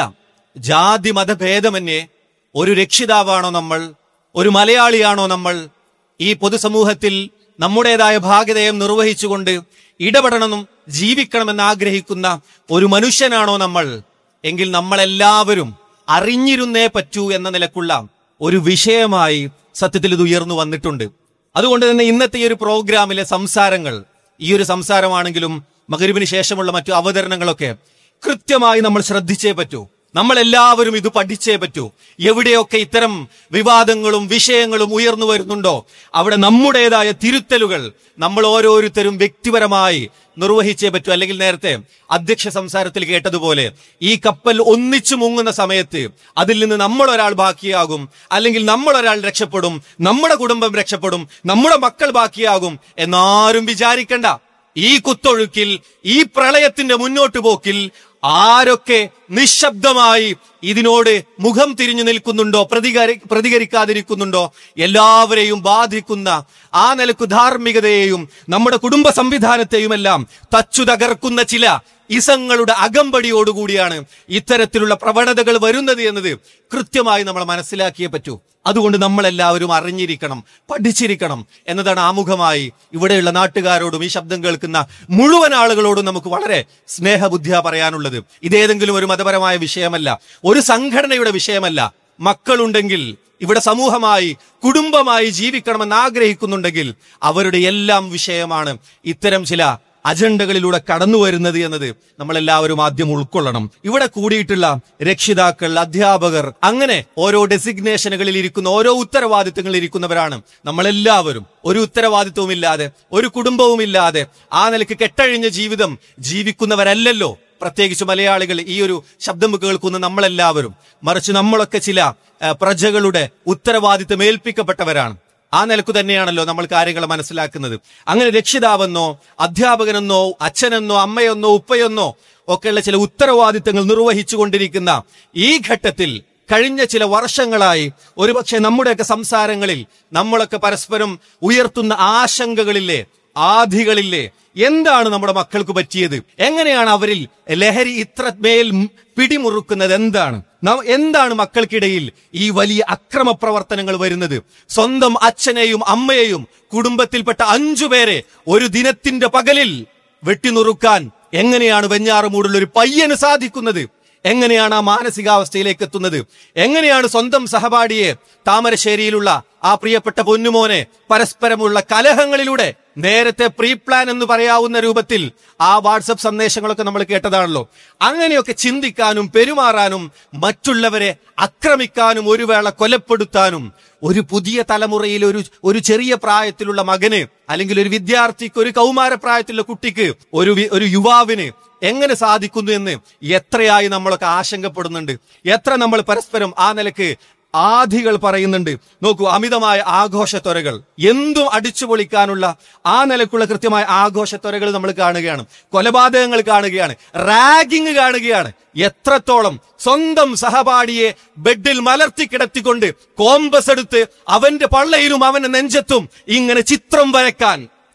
ജാതി മതഭേദമന്യേ ഒരു രക്ഷിതാവാണോ നമ്മൾ ഒരു മലയാളിയാണോ നമ്മൾ ഈ പൊതുസമൂഹത്തിൽ നമ്മുടേതായ ഭാഗ്യതയം നിർവഹിച്ചുകൊണ്ട് ഇടപെടണമെന്നും ജീവിക്കണമെന്ന് ആഗ്രഹിക്കുന്ന ഒരു മനുഷ്യനാണോ നമ്മൾ എങ്കിൽ നമ്മളെല്ലാവരും അറിഞ്ഞിരുന്നേ പറ്റൂ എന്ന നിലക്കുള്ള ഒരു വിഷയമായി സത്യത്തിൽ ഇത് ഉയർന്നു വന്നിട്ടുണ്ട് അതുകൊണ്ട് തന്നെ ഇന്നത്തെ ഈ ഒരു പ്രോഗ്രാമിലെ സംസാരങ്ങൾ ഈ ഒരു സംസാരമാണെങ്കിലും മകരിവിന് ശേഷമുള്ള മറ്റു അവതരണങ്ങളൊക്കെ കൃത്യമായി നമ്മൾ ശ്രദ്ധിച്ചേ പറ്റൂ നമ്മൾ എല്ലാവരും ഇത് പഠിച്ചേ പറ്റൂ എവിടെയൊക്കെ ഇത്തരം വിവാദങ്ങളും വിഷയങ്ങളും ഉയർന്നു വരുന്നുണ്ടോ അവിടെ നമ്മുടേതായ തിരുത്തലുകൾ നമ്മൾ ഓരോരുത്തരും വ്യക്തിപരമായി നിർവഹിച്ചേ പറ്റൂ അല്ലെങ്കിൽ നേരത്തെ അധ്യക്ഷ സംസാരത്തിൽ കേട്ടതുപോലെ ഈ കപ്പൽ ഒന്നിച്ചു മുങ്ങുന്ന സമയത്ത് അതിൽ നിന്ന് നമ്മൾ ഒരാൾ ബാക്കിയാകും അല്ലെങ്കിൽ നമ്മൾ ഒരാൾ രക്ഷപ്പെടും നമ്മുടെ കുടുംബം രക്ഷപ്പെടും നമ്മുടെ മക്കൾ ബാക്കിയാകും എന്നാരും വിചാരിക്കണ്ട ഈ കുത്തൊഴുക്കിൽ ഈ പ്രളയത്തിന്റെ മുന്നോട്ട് പോക്കിൽ ആരൊക്കെ നിശബ്ദമായി ഇതിനോട് മുഖം തിരിഞ്ഞു നിൽക്കുന്നുണ്ടോ പ്രതികരി പ്രതികരിക്കാതിരിക്കുന്നുണ്ടോ എല്ലാവരെയും ബാധിക്കുന്ന ആ നിലക്ക് ധാർമ്മികതയെയും നമ്മുടെ കുടുംബ സംവിധാനത്തെയുമെല്ലാം തച്ചു തകർക്കുന്ന ചില ഇസങ്ങളുടെ അകമ്പടിയോടുകൂടിയാണ് ഇത്തരത്തിലുള്ള പ്രവണതകൾ വരുന്നത് എന്നത് കൃത്യമായി നമ്മൾ മനസ്സിലാക്കിയേ പറ്റൂ അതുകൊണ്ട് നമ്മളെല്ലാവരും അറിഞ്ഞിരിക്കണം പഠിച്ചിരിക്കണം എന്നതാണ് ആമുഖമായി ഇവിടെയുള്ള നാട്ടുകാരോടും ഈ ശബ്ദം കേൾക്കുന്ന മുഴുവൻ ആളുകളോടും നമുക്ക് വളരെ സ്നേഹബുദ്ധിയ പറയാനുള്ളത് ഇതേതെങ്കിലും ഒരു മതപരമായ വിഷയമല്ല ഒരു സംഘടനയുടെ വിഷയമല്ല മക്കളുണ്ടെങ്കിൽ ഇവിടെ സമൂഹമായി കുടുംബമായി ജീവിക്കണമെന്ന് ആഗ്രഹിക്കുന്നുണ്ടെങ്കിൽ അവരുടെ എല്ലാം വിഷയമാണ് ഇത്തരം ചില അജണ്ടകളിലൂടെ കടന്നു വരുന്നത് എന്നത് നമ്മളെല്ലാവരും ആദ്യം ഉൾക്കൊള്ളണം ഇവിടെ കൂടിയിട്ടുള്ള രക്ഷിതാക്കൾ അധ്യാപകർ അങ്ങനെ ഓരോ ഡെസിഗ്നേഷനുകളിൽ ഇരിക്കുന്ന ഓരോ ഉത്തരവാദിത്തങ്ങളിൽ ഇരിക്കുന്നവരാണ് നമ്മളെല്ലാവരും ഒരു ഉത്തരവാദിത്വവും ഇല്ലാതെ ഒരു കുടുംബവും ഇല്ലാതെ ആ നിലയ്ക്ക് കെട്ടഴിഞ്ഞ ജീവിതം ജീവിക്കുന്നവരല്ലല്ലോ പ്രത്യേകിച്ച് മലയാളികൾ ഈ ഒരു ശബ്ദം കേൾക്കുന്ന നമ്മളെല്ലാവരും മറിച്ച് നമ്മളൊക്കെ ചില ആ, പ്രജകളുടെ ഉത്തരവാദിത്തം ഏൽപ്പിക്കപ്പെട്ടവരാണ് ആ നിലക്ക് തന്നെയാണല്ലോ നമ്മൾ കാര്യങ്ങൾ മനസ്സിലാക്കുന്നത് അങ്ങനെ രക്ഷിതാവെന്നോ അധ്യാപകനെന്നോ അച്ഛനെന്നോ അമ്മയെന്നോ ഉപ്പയെന്നോ ഒക്കെയുള്ള ചില ഉത്തരവാദിത്തങ്ങൾ നിർവഹിച്ചു കൊണ്ടിരിക്കുന്ന ഈ ഘട്ടത്തിൽ കഴിഞ്ഞ ചില വർഷങ്ങളായി ഒരുപക്ഷെ നമ്മുടെയൊക്കെ സംസാരങ്ങളിൽ നമ്മളൊക്കെ പരസ്പരം ഉയർത്തുന്ന ആശങ്കകളില്ലേ ആധികളില്ലേ എന്താണ് നമ്മുടെ മക്കൾക്ക് പറ്റിയത് എങ്ങനെയാണ് അവരിൽ ലഹരി ഇത്രമേൽ പിടിമുറുക്കുന്നത് എന്താണ് ന- എന്താണ് മക്കൾക്കിടയിൽ ഈ വലിയ അക്രമ പ്രവർത്തനങ്ങൾ വരുന്നത് സ്വന്തം അച്ഛനെയും അമ്മയെയും കുടുംബത്തിൽപ്പെട്ട അഞ്ചു പേരെ ഒരു ദിനത്തിന്റെ പകലിൽ വെട്ടിനുറുക്കാൻ എങ്ങനെയാണ് വെഞ്ഞാറുമൂടുള്ള ഒരു പയ്യന് സാധിക്കുന്നത് എങ്ങനെയാണ് ആ മാനസികാവസ്ഥയിലേക്ക് എത്തുന്നത് എങ്ങനെയാണ് സ്വന്തം സഹപാഠിയെ താമരശ്ശേരിയിലുള്ള ആ പ്രിയപ്പെട്ട പൊന്നുമോനെ പരസ്പരമുള്ള കലഹങ്ങളിലൂടെ നേരത്തെ പ്രീ പ്ലാൻ എന്ന് പറയാവുന്ന രൂപത്തിൽ ആ വാട്സപ്പ് സന്ദേശങ്ങളൊക്കെ നമ്മൾ കേട്ടതാണല്ലോ അങ്ങനെയൊക്കെ ചിന്തിക്കാനും പെരുമാറാനും മറ്റുള്ളവരെ ആക്രമിക്കാനും ഒരു വേള കൊലപ്പെടുത്താനും ഒരു പുതിയ തലമുറയിൽ ഒരു ഒരു ചെറിയ പ്രായത്തിലുള്ള മകന് അല്ലെങ്കിൽ ഒരു വിദ്യാർത്ഥിക്ക് ഒരു കൗമാര പ്രായത്തിലുള്ള കുട്ടിക്ക് ഒരു വി- ഒരു യുവാവിന് എങ്ങനെ സാധിക്കുന്നു എന്ന് എത്രയായി നമ്മളൊക്കെ ആശങ്കപ്പെടുന്നുണ്ട് എത്ര നമ്മൾ പരസ്പരം ആ നിലക്ക് ആധികൾ പറയുന്നുണ്ട് നോക്കൂ അമിതമായ ആഘോഷത്വരകൾ എന്തും അടിച്ചു പൊളിക്കാനുള്ള ആ നിലക്കുള്ള കൃത്യമായ ആഘോഷത്വരകൾ നമ്മൾ കാണുകയാണ് കൊലപാതകങ്ങൾ കാണുകയാണ് റാഗിങ് കാണുകയാണ് എത്രത്തോളം സ്വന്തം സഹപാഠിയെ ബെഡിൽ മലർത്തി കിടത്തിക്കൊണ്ട് കോമ്പസ് എടുത്ത് അവന്റെ പള്ളയിലും അവന്റെ നെഞ്ചത്തും ഇങ്ങനെ ചിത്രം വരക്കാൻ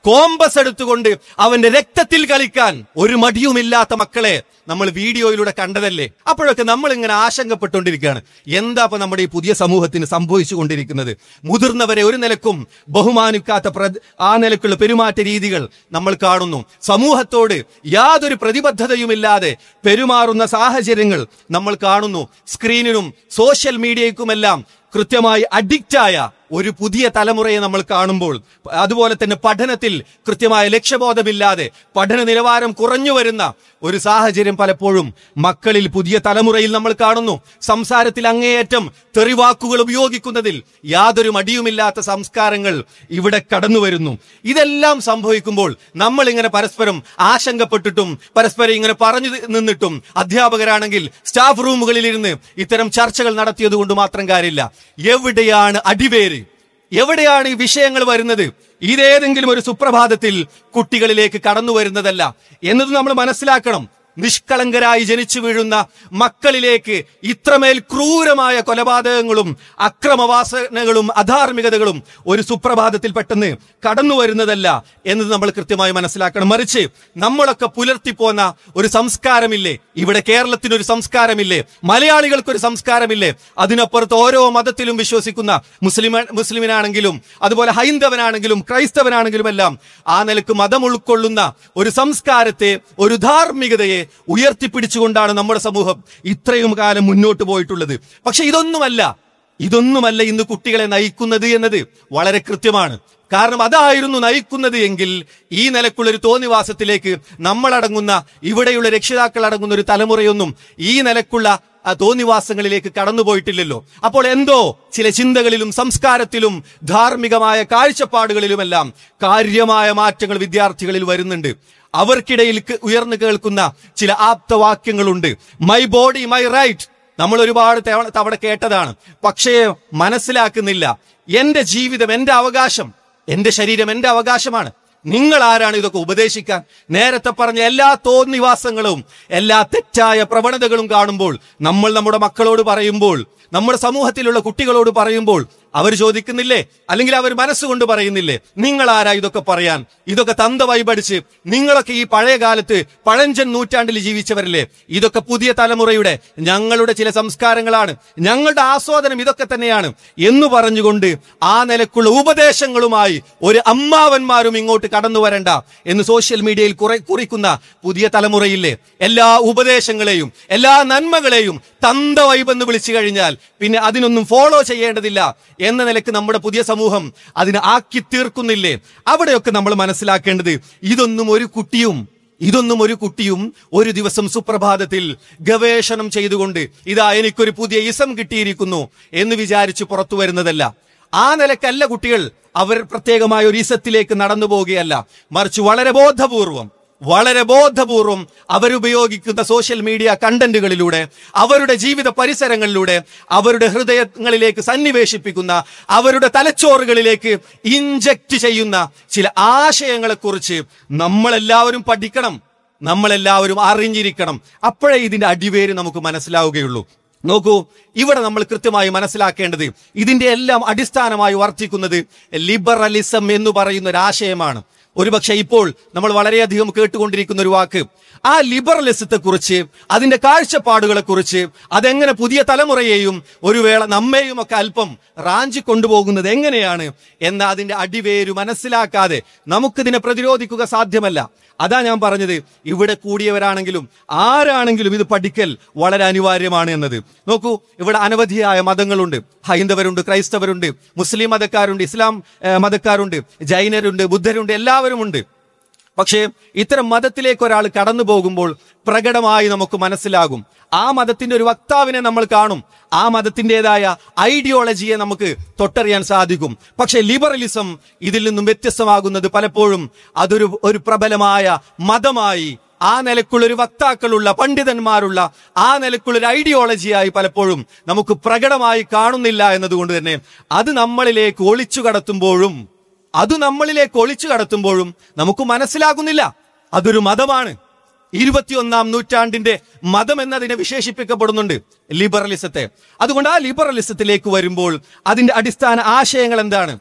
കോമ്പസ് എടുത്തുകൊണ്ട് അവന്റെ രക്തത്തിൽ കളിക്കാൻ ഒരു മടിയുമില്ലാത്ത മക്കളെ നമ്മൾ വീഡിയോയിലൂടെ കണ്ടതല്ലേ അപ്പോഴൊക്കെ നമ്മൾ ഇങ്ങനെ ആശങ്കപ്പെട്ടുകൊണ്ടിരിക്കുകയാണ് എന്താ ഇപ്പൊ നമ്മുടെ ഈ പുതിയ സമൂഹത്തിന് സംഭവിച്ചുകൊണ്ടിരിക്കുന്നത് മുതിർന്നവരെ ഒരു നിലക്കും ബഹുമാനിക്കാത്ത പ്ര- ആ നിലക്കുള്ള പെരുമാറ്റ രീതികൾ നമ്മൾ കാണുന്നു സമൂഹത്തോട് യാതൊരു പ്രതിബദ്ധതയുമില്ലാതെ പെരുമാറുന്ന സാഹചര്യങ്ങൾ നമ്മൾ കാണുന്നു സ്ക്രീനിനും സോഷ്യൽ മീഡിയയ്ക്കുമെല്ലാം കൃത്യമായി അഡിക്റ്റായ ഒരു പുതിയ തലമുറയെ നമ്മൾ കാണുമ്പോൾ അതുപോലെ തന്നെ പഠനത്തിൽ കൃത്യമായ ലക്ഷ്യബോധമില്ലാതെ പഠന നിലവാരം കുറഞ്ഞു വരുന്ന ഒരു സാഹചര്യം പലപ്പോഴും മക്കളിൽ പുതിയ തലമുറയിൽ നമ്മൾ കാണുന്നു സംസാരത്തിൽ അങ്ങേയറ്റം തെറിവാക്കുകൾ ഉപയോഗിക്കുന്നതിൽ യാതൊരു മടിയുമില്ലാത്ത സംസ്കാരങ്ങൾ ഇവിടെ കടന്നു വരുന്നു ഇതെല്ലാം സംഭവിക്കുമ്പോൾ നമ്മൾ ഇങ്ങനെ പരസ്പരം ആശങ്കപ്പെട്ടിട്ടും പരസ്പരം ഇങ്ങനെ പറഞ്ഞു നിന്നിട്ടും അധ്യാപകരാണെങ്കിൽ സ്റ്റാഫ് റൂമുകളിൽ ഇരുന്ന് ഇത്തരം ചർച്ചകൾ നടത്തിയത് കൊണ്ട് മാത്രം കാര്യമില്ല എവിടെയാണ് അടിവേര് എവിടെയാണ് ഈ വിഷയങ്ങൾ വരുന്നത് ഇതേതെങ്കിലും ഒരു സുപ്രഭാതത്തിൽ കുട്ടികളിലേക്ക് കടന്നു വരുന്നതല്ല എന്നത് നമ്മൾ മനസ്സിലാക്കണം നിഷ്കളങ്കരായി ജനിച്ചു വീഴുന്ന മക്കളിലേക്ക് ഇത്രമേൽ ക്രൂരമായ കൊലപാതകങ്ങളും അക്രമവാസനകളും അധാർമികതകളും ഒരു സുപ്രഭാതത്തിൽ പെട്ടെന്ന് കടന്നു വരുന്നതല്ല എന്നത് നമ്മൾ കൃത്യമായി മനസ്സിലാക്കണം മറിച്ച് നമ്മളൊക്കെ പുലർത്തിപ്പോന്ന ഒരു സംസ്കാരമില്ലേ ഇവിടെ കേരളത്തിന് ഒരു സംസ്കാരമില്ലേ മലയാളികൾക്കൊരു സംസ്കാരമില്ലേ അതിനപ്പുറത്ത് ഓരോ മതത്തിലും വിശ്വസിക്കുന്ന മുസ്ലിം മുസ്ലിമിനാണെങ്കിലും അതുപോലെ ഹൈന്ദവനാണെങ്കിലും ക്രൈസ്തവനാണെങ്കിലും എല്ലാം ആ നിലക്ക് മതം ഉൾക്കൊള്ളുന്ന ഒരു സംസ്കാരത്തെ ഒരു ധാർമ്മികതയെ ഉയർത്തിപ്പിടിച്ചുകൊണ്ടാണ് നമ്മുടെ സമൂഹം ഇത്രയും കാലം മുന്നോട്ട് പോയിട്ടുള്ളത് പക്ഷെ ഇതൊന്നുമല്ല ഇതൊന്നുമല്ല ഇന്ന് കുട്ടികളെ നയിക്കുന്നത് എന്നത് വളരെ കൃത്യമാണ് കാരണം അതായിരുന്നു നയിക്കുന്നത് എങ്കിൽ ഈ നിലക്കുള്ള ഒരു തോന്നിവാസത്തിലേക്ക് നമ്മളടങ്ങുന്ന ഇവിടെയുള്ള രക്ഷിതാക്കൾ അടങ്ങുന്ന ഒരു തലമുറയൊന്നും ഈ നിലക്കുള്ള ആ തോന്നിവാസങ്ങളിലേക്ക് കടന്നുപോയിട്ടില്ലല്ലോ അപ്പോൾ എന്തോ ചില ചിന്തകളിലും സംസ്കാരത്തിലും ധാർമ്മികമായ കാഴ്ചപ്പാടുകളിലുമെല്ലാം കാര്യമായ മാറ്റങ്ങൾ വിദ്യാർത്ഥികളിൽ വരുന്നുണ്ട് അവർക്കിടയിൽ ക- ഉയർന്നു കേൾക്കുന്ന ചില ആപ്തവാക്യങ്ങളുണ്ട് മൈ ബോഡി മൈ റൈറ്റ് നമ്മൾ ഒരുപാട് തവണ തവണ കേട്ടതാണ് പക്ഷേ മനസ്സിലാക്കുന്നില്ല എന്റെ ജീവിതം എന്റെ അവകാശം എന്റെ ശരീരം എന്റെ അവകാശമാണ് നിങ്ങൾ ആരാണ് ഇതൊക്കെ ഉപദേശിക്കാൻ നേരത്തെ പറഞ്ഞ എല്ലാ തോന്നിവാസങ്ങളും എല്ലാ തെറ്റായ പ്രവണതകളും കാണുമ്പോൾ നമ്മൾ നമ്മുടെ മക്കളോട് പറയുമ്പോൾ നമ്മുടെ സമൂഹത്തിലുള്ള കുട്ടികളോട് പറയുമ്പോൾ അവർ ചോദിക്കുന്നില്ലേ അല്ലെങ്കിൽ അവർ മനസ്സുകൊണ്ട് പറയുന്നില്ലേ നിങ്ങൾ ആരാ ഇതൊക്കെ പറയാൻ ഇതൊക്കെ തന്തവായി പഠിച്ച് നിങ്ങളൊക്കെ ഈ പഴയ കാലത്ത് പഴഞ്ചൻ നൂറ്റാണ്ടിൽ ജീവിച്ചവരല്ലേ ഇതൊക്കെ പുതിയ തലമുറയുടെ ഞങ്ങളുടെ ചില സംസ്കാരങ്ങളാണ് ഞങ്ങളുടെ ആസ്വാദനം ഇതൊക്കെ തന്നെയാണ് എന്ന് പറഞ്ഞുകൊണ്ട് ആ നിലക്കുള്ള ഉപദേശങ്ങളുമായി ഒരു അമ്മാവന്മാരും ഇങ്ങോട്ട് കടന്നു വരണ്ട എന്ന് സോഷ്യൽ മീഡിയയിൽ കുറെ കുറിക്കുന്ന പുതിയ തലമുറയില്ലേ എല്ലാ ഉപദേശങ്ങളെയും എല്ലാ നന്മകളെയും തന്ത വൈബെന്ന് വിളിച്ചു കഴിഞ്ഞാൽ പിന്നെ അതിനൊന്നും ഫോളോ ചെയ്യേണ്ടതില്ല എന്ന നിലക്ക് നമ്മുടെ പുതിയ സമൂഹം അതിനെ ആക്കി തീർക്കുന്നില്ലേ അവിടെയൊക്കെ നമ്മൾ മനസ്സിലാക്കേണ്ടത് ഇതൊന്നും ഒരു കുട്ടിയും ഇതൊന്നും ഒരു കുട്ടിയും ഒരു ദിവസം സുപ്രഭാതത്തിൽ ഗവേഷണം ചെയ്തുകൊണ്ട് ഇതാ എനിക്കൊരു പുതിയ ഇസം കിട്ടിയിരിക്കുന്നു എന്ന് വിചാരിച്ച് പുറത്തു വരുന്നതല്ല ആ നിലക്കല്ല കുട്ടികൾ അവർ പ്രത്യേകമായ ഒരു ഇസത്തിലേക്ക് നടന്നു പോവുകയല്ല മറിച്ച് വളരെ ബോധപൂർവം വളരെ ബോധപൂർവം അവരുപയോഗിക്കുന്ന സോഷ്യൽ മീഡിയ കണ്ടന്റുകളിലൂടെ അവരുടെ ജീവിത പരിസരങ്ങളിലൂടെ അവരുടെ ഹൃദയങ്ങളിലേക്ക് സന്നിവേശിപ്പിക്കുന്ന അവരുടെ തലച്ചോറുകളിലേക്ക് ഇഞ്ചക്ട് ചെയ്യുന്ന ചില ആശയങ്ങളെക്കുറിച്ച് നമ്മളെല്ലാവരും പഠിക്കണം നമ്മളെല്ലാവരും അറിഞ്ഞിരിക്കണം അപ്പോഴേ ഇതിന്റെ അടിവേര് നമുക്ക് മനസ്സിലാവുകയുള്ളൂ നോക്കൂ ഇവിടെ നമ്മൾ കൃത്യമായി മനസ്സിലാക്കേണ്ടത് ഇതിന്റെ എല്ലാം അടിസ്ഥാനമായി വർത്തിക്കുന്നത് ലിബറലിസം എന്ന് പറയുന്ന ഒരു ആശയമാണ് ഒരുപക്ഷെ ഇപ്പോൾ നമ്മൾ വളരെയധികം കേട്ടുകൊണ്ടിരിക്കുന്ന ഒരു വാക്ക് ആ ലിബറലിസത്തെ കുറിച്ച് അതിന്റെ കാഴ്ചപ്പാടുകളെ കുറിച്ച് അതെങ്ങനെ പുതിയ തലമുറയെയും ഒരു വേള നമ്മെയും ഒക്കെ അല്പം റാഞ്ചി കൊണ്ടുപോകുന്നത് എങ്ങനെയാണ് എന്ന അതിന്റെ അടിവേരു മനസ്സിലാക്കാതെ നമുക്കിതിനെ പ്രതിരോധിക്കുക സാധ്യമല്ല അതാ ഞാൻ പറഞ്ഞത് ഇവിടെ കൂടിയവരാണെങ്കിലും ആരാണെങ്കിലും ഇത് പഠിക്കൽ വളരെ അനിവാര്യമാണ് എന്നത് നോക്കൂ ഇവിടെ അനവധിയായ മതങ്ങളുണ്ട് ഹൈന്ദവരുണ്ട് ക്രൈസ്തവരുണ്ട് മുസ്ലിം മതക്കാരുണ്ട് ഇസ്ലാം ഏഹ്, മതക്കാരുണ്ട് ജൈനരുണ്ട് ബുദ്ധരുണ്ട് എല്ലാവരും ഉണ്ട് പക്ഷേ ഇത്തരം മതത്തിലേക്ക് ഒരാൾ കടന്നു പോകുമ്പോൾ പ്രകടമായി നമുക്ക് മനസ്സിലാകും ആ മതത്തിന്റെ ഒരു വക്താവിനെ നമ്മൾ കാണും ആ മതത്തിൻ്റെതായ ഐഡിയോളജിയെ നമുക്ക് തൊട്ടറിയാൻ സാധിക്കും പക്ഷേ ലിബറലിസം ഇതിൽ നിന്നും വ്യത്യസ്തമാകുന്നത് പലപ്പോഴും അതൊരു ഒരു പ്രബലമായ മതമായി ആ നിലക്കുള്ള ഒരു വക്താക്കളുള്ള പണ്ഡിതന്മാരുള്ള ആ നിലക്കുള്ള ഒരു ഐഡിയോളജിയായി പലപ്പോഴും നമുക്ക് പ്രകടമായി കാണുന്നില്ല എന്നതുകൊണ്ട് തന്നെ അത് നമ്മളിലേക്ക് ഒളിച്ചു കടത്തുമ്പോഴും അത് നമ്മളിലേക്ക് ഒളിച്ചു കടത്തുമ്പോഴും നമുക്ക് മനസ്സിലാകുന്നില്ല അതൊരു മതമാണ് ഇരുപത്തിയൊന്നാം നൂറ്റാണ്ടിന്റെ മതം എന്നതിനെ വിശേഷിപ്പിക്കപ്പെടുന്നുണ്ട് ലിബറലിസത്തെ അതുകൊണ്ട് ആ ലിബറലിസത്തിലേക്ക് വരുമ്പോൾ അതിന്റെ അടിസ്ഥാന ആശയങ്ങൾ എന്താണ്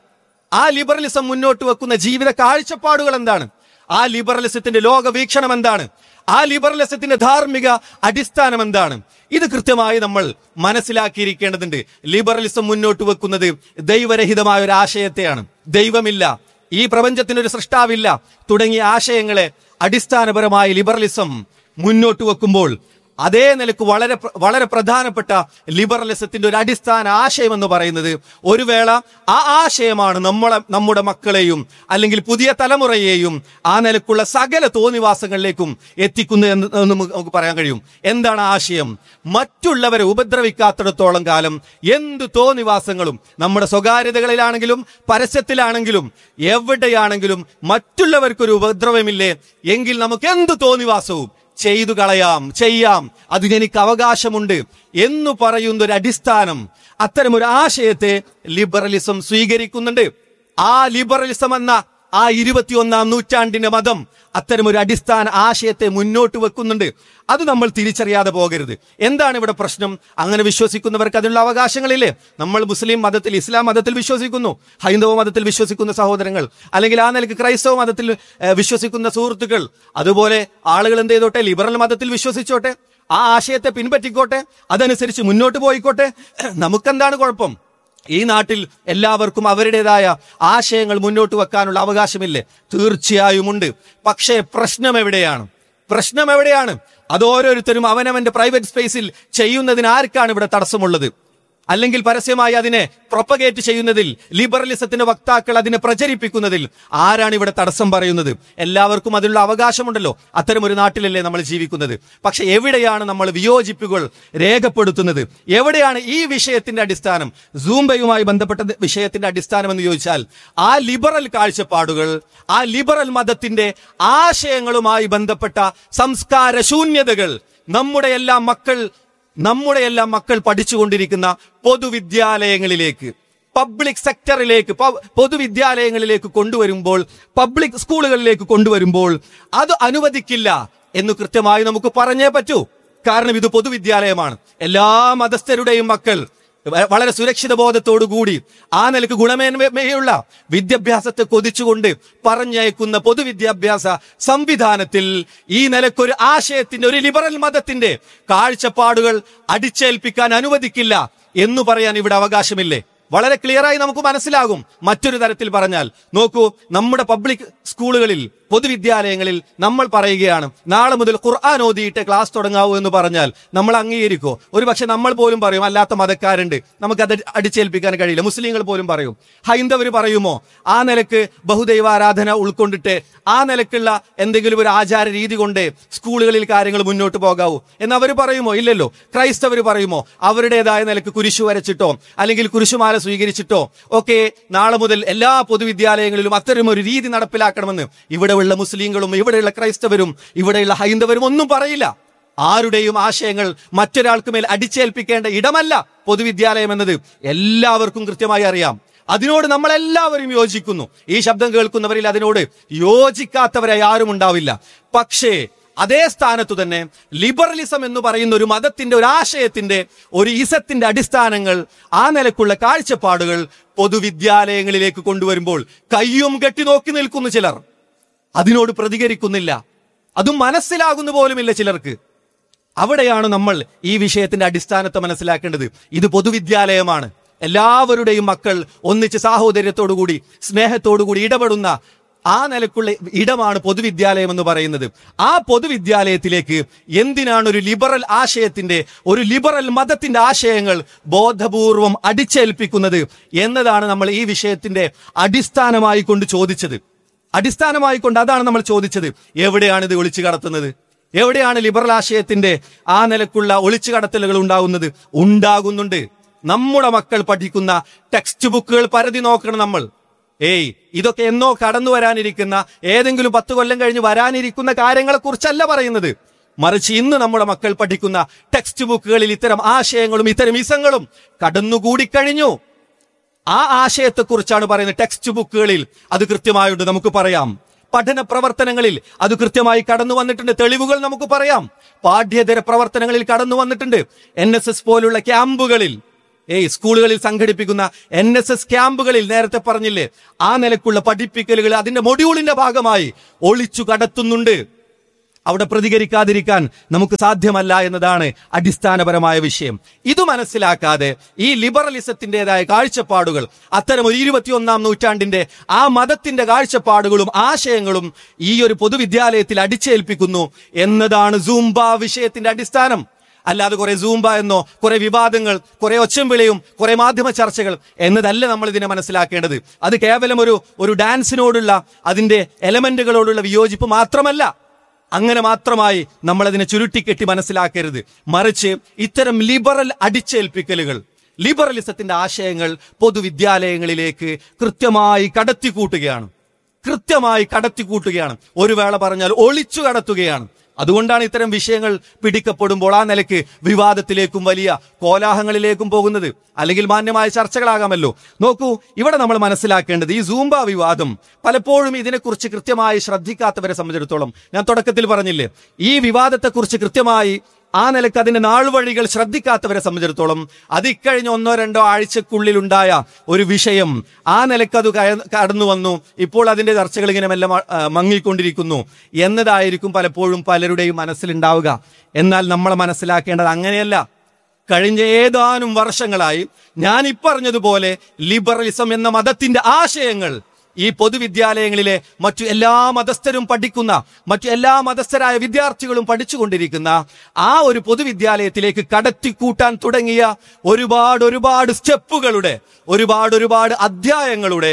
ആ ലിബറലിസം മുന്നോട്ട് വെക്കുന്ന ജീവിത കാഴ്ചപ്പാടുകൾ എന്താണ് ആ ലിബറലിസത്തിന്റെ ലോകവീക്ഷണം എന്താണ് ആ ലിബറലിസത്തിന്റെ ധാർമ്മിക അടിസ്ഥാനം എന്താണ് ഇത് കൃത്യമായി നമ്മൾ മനസ്സിലാക്കിയിരിക്കേണ്ടതുണ്ട് ലിബറലിസം മുന്നോട്ട് വെക്കുന്നത് ദൈവരഹിതമായ ഒരു ആശയത്തെയാണ് ദൈവമില്ല ഈ പ്രപഞ്ചത്തിനൊരു സൃഷ്ടാവില്ല തുടങ്ങിയ ആശയങ്ങളെ അടിസ്ഥാനപരമായ ലിബറലിസം മുന്നോട്ട് വെക്കുമ്പോൾ അതേ നിലക്ക് വളരെ പ്ര- വളരെ പ്രധാനപ്പെട്ട ലിബറലിസത്തിന്റെ ഒരു അടിസ്ഥാന ആശയം എന്ന് പറയുന്നത് ഒരു വേള ആ ആശയമാണ് നമ്മളെ നമ്മുടെ മക്കളെയും അല്ലെങ്കിൽ പുതിയ തലമുറയെയും ആ നിലക്കുള്ള സകല തോന്നിവാസങ്ങളിലേക്കും എത്തിക്കുന്നു എന്ന് എന്ന് നമുക്ക് നമുക്ക് പറയാൻ കഴിയും എന്താണ് ആ ആശയം മറ്റുള്ളവരെ ഉപദ്രവിക്കാത്തിടത്തോളം കാലം എന്ത് തോന്നിവാസങ്ങളും നമ്മുടെ സ്വകാര്യതകളിലാണെങ്കിലും പരസ്യത്തിലാണെങ്കിലും എവിടെയാണെങ്കിലും മറ്റുള്ളവർക്കൊരു ഉപദ്രവമില്ലേ എങ്കിൽ നമുക്ക് എന്ത് തോന്നിവാസവും ചെയ്തു കളയാം ചെയ്യാം അതിനെനിക്ക് അവകാശമുണ്ട് എന്നു പറയുന്ന ഒരു അടിസ്ഥാനം അത്തരം ഒരു ആശയത്തെ ലിബറലിസം സ്വീകരിക്കുന്നുണ്ട് ആ ലിബറലിസം എന്ന ആ ഇരുപത്തിയൊന്നാം നൂറ്റാണ്ടിന്റെ മതം അത്തരം ഒരു അടിസ്ഥാന ആശയത്തെ മുന്നോട്ട് വെക്കുന്നുണ്ട് അത് നമ്മൾ തിരിച്ചറിയാതെ പോകരുത് എന്താണ് ഇവിടെ പ്രശ്നം അങ്ങനെ വിശ്വസിക്കുന്നവർക്ക് അതിനുള്ള അവകാശങ്ങളില്ലേ നമ്മൾ മുസ്ലിം മതത്തിൽ ഇസ്ലാം മതത്തിൽ വിശ്വസിക്കുന്നു ഹൈന്ദവ മതത്തിൽ വിശ്വസിക്കുന്ന സഹോദരങ്ങൾ അല്ലെങ്കിൽ ആ നിലയ്ക്ക് ക്രൈസ്തവ മതത്തിൽ ഏഹ്, വിശ്വസിക്കുന്ന സുഹൃത്തുക്കൾ അതുപോലെ ആളുകൾ എന്ത് ചെയ്തോട്ടെ ലിബറൽ മതത്തിൽ വിശ്വസിച്ചോട്ടെ ആ ആശയത്തെ പിൻപറ്റിക്കോട്ടെ അതനുസരിച്ച് മുന്നോട്ട് പോയിക്കോട്ടെ നമുക്കെന്താണ് കുഴപ്പം ഈ നാട്ടിൽ എല്ലാവർക്കും അവരുടേതായ ആശയങ്ങൾ മുന്നോട്ട് വെക്കാനുള്ള അവകാശമില്ലേ തീർച്ചയായും ഉണ്ട് പക്ഷേ പ്രശ്നം എവിടെയാണ് പ്രശ്നം എവിടെയാണ് അത് ഓരോരുത്തരും അവനവന്റെ പ്രൈവറ്റ് സ്പേസിൽ ചെയ്യുന്നതിന് ആർക്കാണ് ഇവിടെ തടസ്സമുള്ളത് അല്ലെങ്കിൽ പരസ്യമായി അതിനെ പ്രൊപ്പഗേറ്റ് ചെയ്യുന്നതിൽ ലിബറലിസത്തിന്റെ വക്താക്കൾ അതിനെ പ്രചരിപ്പിക്കുന്നതിൽ ആരാണ് ഇവിടെ തടസ്സം പറയുന്നത് എല്ലാവർക്കും അതിനുള്ള അവകാശമുണ്ടല്ലോ അത്തരം ഒരു നാട്ടിലല്ലേ നമ്മൾ ജീവിക്കുന്നത് പക്ഷെ എവിടെയാണ് നമ്മൾ വിയോജിപ്പുകൾ രേഖപ്പെടുത്തുന്നത് എവിടെയാണ് ഈ വിഷയത്തിന്റെ അടിസ്ഥാനം സൂംബയുമായി ബന്ധപ്പെട്ട വിഷയത്തിന്റെ അടിസ്ഥാനം എന്ന് ചോദിച്ചാൽ ആ ലിബറൽ കാഴ്ചപ്പാടുകൾ ആ ലിബറൽ മതത്തിന്റെ ആശയങ്ങളുമായി ബന്ധപ്പെട്ട സംസ്കാര ശൂന്യതകൾ നമ്മുടെ എല്ലാ മക്കൾ നമ്മുടെ എല്ലാം മക്കൾ പഠിച്ചുകൊണ്ടിരിക്കുന്ന പൊതുവിദ്യാലയങ്ങളിലേക്ക് പബ്ലിക് സെക്ടറിലേക്ക് പ- പൊതുവിദ്യാലയങ്ങളിലേക്ക് കൊണ്ടുവരുമ്പോൾ പബ്ലിക് സ്കൂളുകളിലേക്ക് കൊണ്ടുവരുമ്പോൾ അത് അനുവദിക്കില്ല എന്ന് കൃത്യമായി നമുക്ക് പറഞ്ഞേ പറ്റൂ കാരണം ഇത് പൊതുവിദ്യാലയമാണ് എല്ലാ മതസ്ഥരുടെയും മക്കൾ വ- വളരെ സുരക്ഷിത ബോധത്തോടു കൂടി ആ നിലക്ക് ഗുണമേന്മയുള്ള വിദ്യാഭ്യാസത്തെ കൊതിച്ചുകൊണ്ട് പറഞ്ഞയക്കുന്ന പൊതുവിദ്യാഭ്യാസ സംവിധാനത്തിൽ ഈ നിലക്കൊരു ആശയത്തിന്റെ ഒരു ലിബറൽ മതത്തിന്റെ കാഴ്ചപ്പാടുകൾ അടിച്ചേൽപ്പിക്കാൻ അനുവദിക്കില്ല എന്ന് പറയാൻ ഇവിടെ അവകാശമില്ലേ വളരെ ക്ലിയറായി നമുക്ക് മനസ്സിലാകും മറ്റൊരു തരത്തിൽ പറഞ്ഞാൽ നോക്കൂ നമ്മുടെ പബ്ലിക് സ്കൂളുകളിൽ പൊതുവിദ്യാലയങ്ങളിൽ നമ്മൾ പറയുകയാണ് നാളെ മുതൽ ഖുർആൻ ഓതിയിട്ട് ക്ലാസ് തുടങ്ങാവൂ എന്ന് പറഞ്ഞാൽ നമ്മൾ അംഗീകരിക്കോ ഒരു പക്ഷെ നമ്മൾ പോലും പറയും അല്ലാത്ത മതക്കാരുണ്ട് നമുക്കത് അടിച്ചേൽപ്പിക്കാൻ കഴിയില്ല മുസ്ലിങ്ങൾ പോലും പറയും ഹൈന്ദവർ പറയുമോ ആ നിലക്ക് ബഹുദൈവ ആരാധന ഉൾക്കൊണ്ടിട്ട് ആ നിലക്കുള്ള എന്തെങ്കിലും ഒരു ആചാര രീതി കൊണ്ട് സ്കൂളുകളിൽ കാര്യങ്ങൾ മുന്നോട്ട് പോകാവൂ എന്ന് അവർ പറയുമോ ഇല്ലല്ലോ ക്രൈസ്തവർ പറയുമോ അവരുടേതായ നിലക്ക് കുരിശു വരച്ചിട്ടോ അല്ലെങ്കിൽ കുരിശുമാല സ്വീകരിച്ചിട്ടോ ഒക്കെ നാളെ മുതൽ എല്ലാ പൊതുവിദ്യാലയങ്ങളിലും അത്തരം ഒരു രീതി നടപ്പിലാക്കണമെന്ന് ഇവിടെയുള്ള മുസ്ലിങ്ങളും ഇവിടെയുള്ള ക്രൈസ്തവരും ഇവിടെയുള്ള ഹൈന്ദവരും ഒന്നും പറയില്ല ആരുടെയും ആശയങ്ങൾ മറ്റൊരാൾക്ക് മേൽ അടിച്ചേൽപ്പിക്കേണ്ട ഇടമല്ല പൊതുവിദ്യാലയം എന്നത് എല്ലാവർക്കും കൃത്യമായി അറിയാം അതിനോട് നമ്മൾ എല്ലാവരും യോജിക്കുന്നു ഈ ശബ്ദം കേൾക്കുന്നവരിൽ അതിനോട് യോജിക്കാത്തവരായി ആരും ഉണ്ടാവില്ല പക്ഷേ അതേ സ്ഥാനത്തു തന്നെ ലിബറലിസം എന്ന് പറയുന്ന ഒരു മതത്തിന്റെ ഒരു ആശയത്തിന്റെ ഒരു ഇസത്തിന്റെ അടിസ്ഥാനങ്ങൾ ആ നിലക്കുള്ള കാഴ്ചപ്പാടുകൾ പൊതുവിദ്യാലയങ്ങളിലേക്ക് കൊണ്ടുവരുമ്പോൾ കയ്യും കെട്ടി നോക്കി നിൽക്കുന്നു ചിലർ അതിനോട് പ്രതികരിക്കുന്നില്ല അതും മനസ്സിലാകുന്നു പോലുമില്ല ചിലർക്ക് അവിടെയാണ് നമ്മൾ ഈ വിഷയത്തിന്റെ അടിസ്ഥാനത്തെ മനസ്സിലാക്കേണ്ടത് ഇത് പൊതുവിദ്യാലയമാണ് എല്ലാവരുടെയും മക്കൾ ഒന്നിച്ച് സാഹോദര്യത്തോടുകൂടി സ്നേഹത്തോടുകൂടി ഇടപെടുന്ന ആ നിലക്കുള്ള ഇടമാണ് പൊതുവിദ്യാലയം എന്ന് പറയുന്നത് ആ പൊതുവിദ്യാലയത്തിലേക്ക് എന്തിനാണ് ഒരു ലിബറൽ ആശയത്തിന്റെ ഒരു ലിബറൽ മതത്തിന്റെ ആശയങ്ങൾ ബോധപൂർവം അടിച്ചേൽപ്പിക്കുന്നത് എന്നതാണ് നമ്മൾ ഈ വിഷയത്തിന്റെ അടിസ്ഥാനമായി കൊണ്ട് ചോദിച്ചത് അടിസ്ഥാനമായി കൊണ്ട് അതാണ് നമ്മൾ ചോദിച്ചത് എവിടെയാണ് ഇത് ഒളിച്ചു കടത്തുന്നത് എവിടെയാണ് ലിബറൽ ആശയത്തിന്റെ ആ നിലക്കുള്ള ഒളിച്ചു കടത്തലുകൾ ഉണ്ടാകുന്നത് ഉണ്ടാകുന്നുണ്ട് നമ്മുടെ മക്കൾ പഠിക്കുന്ന ടെക്സ്റ്റ് ബുക്കുകൾ പരതി നോക്കണം നമ്മൾ ഏയ് ഇതൊക്കെ എന്നോ കടന്നു വരാനിരിക്കുന്ന ഏതെങ്കിലും പത്ത് കൊല്ലം കഴിഞ്ഞ് വരാനിരിക്കുന്ന കാര്യങ്ങളെ കുറിച്ചല്ല പറയുന്നത് മറിച്ച് ഇന്ന് നമ്മുടെ മക്കൾ പഠിക്കുന്ന ടെക്സ്റ്റ് ബുക്കുകളിൽ ഇത്തരം ആശയങ്ങളും ഇത്തരം ഇസങ്ങളും കടന്നുകൂടിക്കഴിഞ്ഞു ആ ആശയത്തെക്കുറിച്ചാണ് പറയുന്നത് ടെക്സ്റ്റ് ബുക്കുകളിൽ അത് കൃത്യമായുണ്ട് നമുക്ക് പറയാം പഠന പ്രവർത്തനങ്ങളിൽ അത് കൃത്യമായി കടന്നു വന്നിട്ടുണ്ട് തെളിവുകൾ നമുക്ക് പറയാം പാഠ്യേതര പ്രവർത്തനങ്ങളിൽ കടന്നു വന്നിട്ടുണ്ട് എൻ എസ് എസ് പോലുള്ള ക്യാമ്പുകളിൽ ഏയ് സ്കൂളുകളിൽ സംഘടിപ്പിക്കുന്ന എൻ എസ് എസ് ക്യാമ്പുകളിൽ നേരത്തെ പറഞ്ഞില്ലേ ആ നിലക്കുള്ള പഠിപ്പിക്കലുകൾ അതിന്റെ മൊഡ്യൂളിന്റെ ഭാഗമായി ഒളിച്ചു കടത്തുന്നുണ്ട് അവിടെ പ്രതികരിക്കാതിരിക്കാൻ നമുക്ക് സാധ്യമല്ല എന്നതാണ് അടിസ്ഥാനപരമായ വിഷയം ഇത് മനസ്സിലാക്കാതെ ഈ ലിബറലിസത്തിൻ്റെതായ കാഴ്ചപ്പാടുകൾ അത്തരം ഒരു ഇരുപത്തിയൊന്നാം നൂറ്റാണ്ടിന്റെ ആ മതത്തിന്റെ കാഴ്ചപ്പാടുകളും ആശയങ്ങളും ഈ ഒരു പൊതുവിദ്യാലയത്തിൽ അടിച്ചേൽപ്പിക്കുന്നു എന്നതാണ് സൂംബ വിഷയത്തിന്റെ അടിസ്ഥാനം അല്ലാതെ കുറെ സൂംബ എന്നോ കുറെ വിവാദങ്ങൾ കുറെ ഒച്ചംവിളിയും കുറെ മാധ്യമ ചർച്ചകൾ എന്നതല്ല നമ്മൾ ഇതിനെ മനസ്സിലാക്കേണ്ടത് അത് കേവലം ഒരു ഒരു ഡാൻസിനോടുള്ള അതിന്റെ എലമെന്റുകളോടുള്ള വിയോജിപ്പ് മാത്രമല്ല അങ്ങനെ മാത്രമായി നമ്മൾ അതിനെ ചുരുട്ടിക്കെട്ടി മനസ്സിലാക്കരുത് മറിച്ച് ഇത്തരം ലിബറൽ അടിച്ചേൽപ്പിക്കലുകൾ ലിബറലിസത്തിന്റെ ആശയങ്ങൾ പൊതുവിദ്യാലയങ്ങളിലേക്ക് കൃത്യമായി കടത്തിക്കൂട്ടുകയാണ് കൃത്യമായി കടത്തിക്കൂട്ടുകയാണ് ഒരു വേള പറഞ്ഞാൽ ഒളിച്ചു കടത്തുകയാണ് അതുകൊണ്ടാണ് ഇത്തരം വിഷയങ്ങൾ പിടിക്കപ്പെടുമ്പോൾ ആ നിലയ്ക്ക് വിവാദത്തിലേക്കും വലിയ കോലാഹലങ്ങളിലേക്കും പോകുന്നത് അല്ലെങ്കിൽ മാന്യമായ ചർച്ചകളാകാമല്ലോ നോക്കൂ ഇവിടെ നമ്മൾ മനസ്സിലാക്കേണ്ടത് ഈ സൂംബ വിവാദം പലപ്പോഴും ഇതിനെക്കുറിച്ച് കൃത്യമായി ശ്രദ്ധിക്കാത്തവരെ സംബന്ധിച്ചിടത്തോളം ഞാൻ തുടക്കത്തിൽ പറഞ്ഞില്ലേ ഈ വിവാദത്തെക്കുറിച്ച് കൃത്യമായി ആ നിലക്ക് അതിന്റെ നാൾവഴികൾ ശ്രദ്ധിക്കാത്തവരെ സംബന്ധിച്ചിടത്തോളം അത് ഇക്കഴിഞ്ഞ ഒന്നോ രണ്ടോ ആഴ്ചക്കുള്ളിലുണ്ടായ ഒരു വിഷയം ആ നിലക്ക് അത് കയ- കടന്നു വന്നു ഇപ്പോൾ അതിന്റെ ചർച്ചകൾ ഇങ്ങനെ മെല്ലെ മ- ആ, മങ്ങിക്കൊണ്ടിരിക്കുന്നു എന്നതായിരിക്കും പലപ്പോഴും പലരുടെയും മനസ്സിലുണ്ടാവുക എന്നാൽ നമ്മൾ മനസ്സിലാക്കേണ്ടത് അങ്ങനെയല്ല കഴിഞ്ഞ ഏതാനും വർഷങ്ങളായി ഞാൻ ഇപ്പറഞ്ഞതുപോലെ ലിബറലിസം എന്ന മതത്തിന്റെ ആശയങ്ങൾ ഈ പൊതുവിദ്യാലയങ്ങളിലെ മറ്റു എല്ലാ മതസ്ഥരും പഠിക്കുന്ന മറ്റു എല്ലാ മതസ്ഥരായ വിദ്യാർത്ഥികളും പഠിച്ചുകൊണ്ടിരിക്കുന്ന ആ ഒരു പൊതുവിദ്യാലയത്തിലേക്ക് കടത്തിക്കൂട്ടാൻ തുടങ്ങിയ ഒരുപാട് ഒരുപാട് സ്റ്റെപ്പുകളുടെ ഒരുപാട് ഒരുപാട് അധ്യായങ്ങളുടെ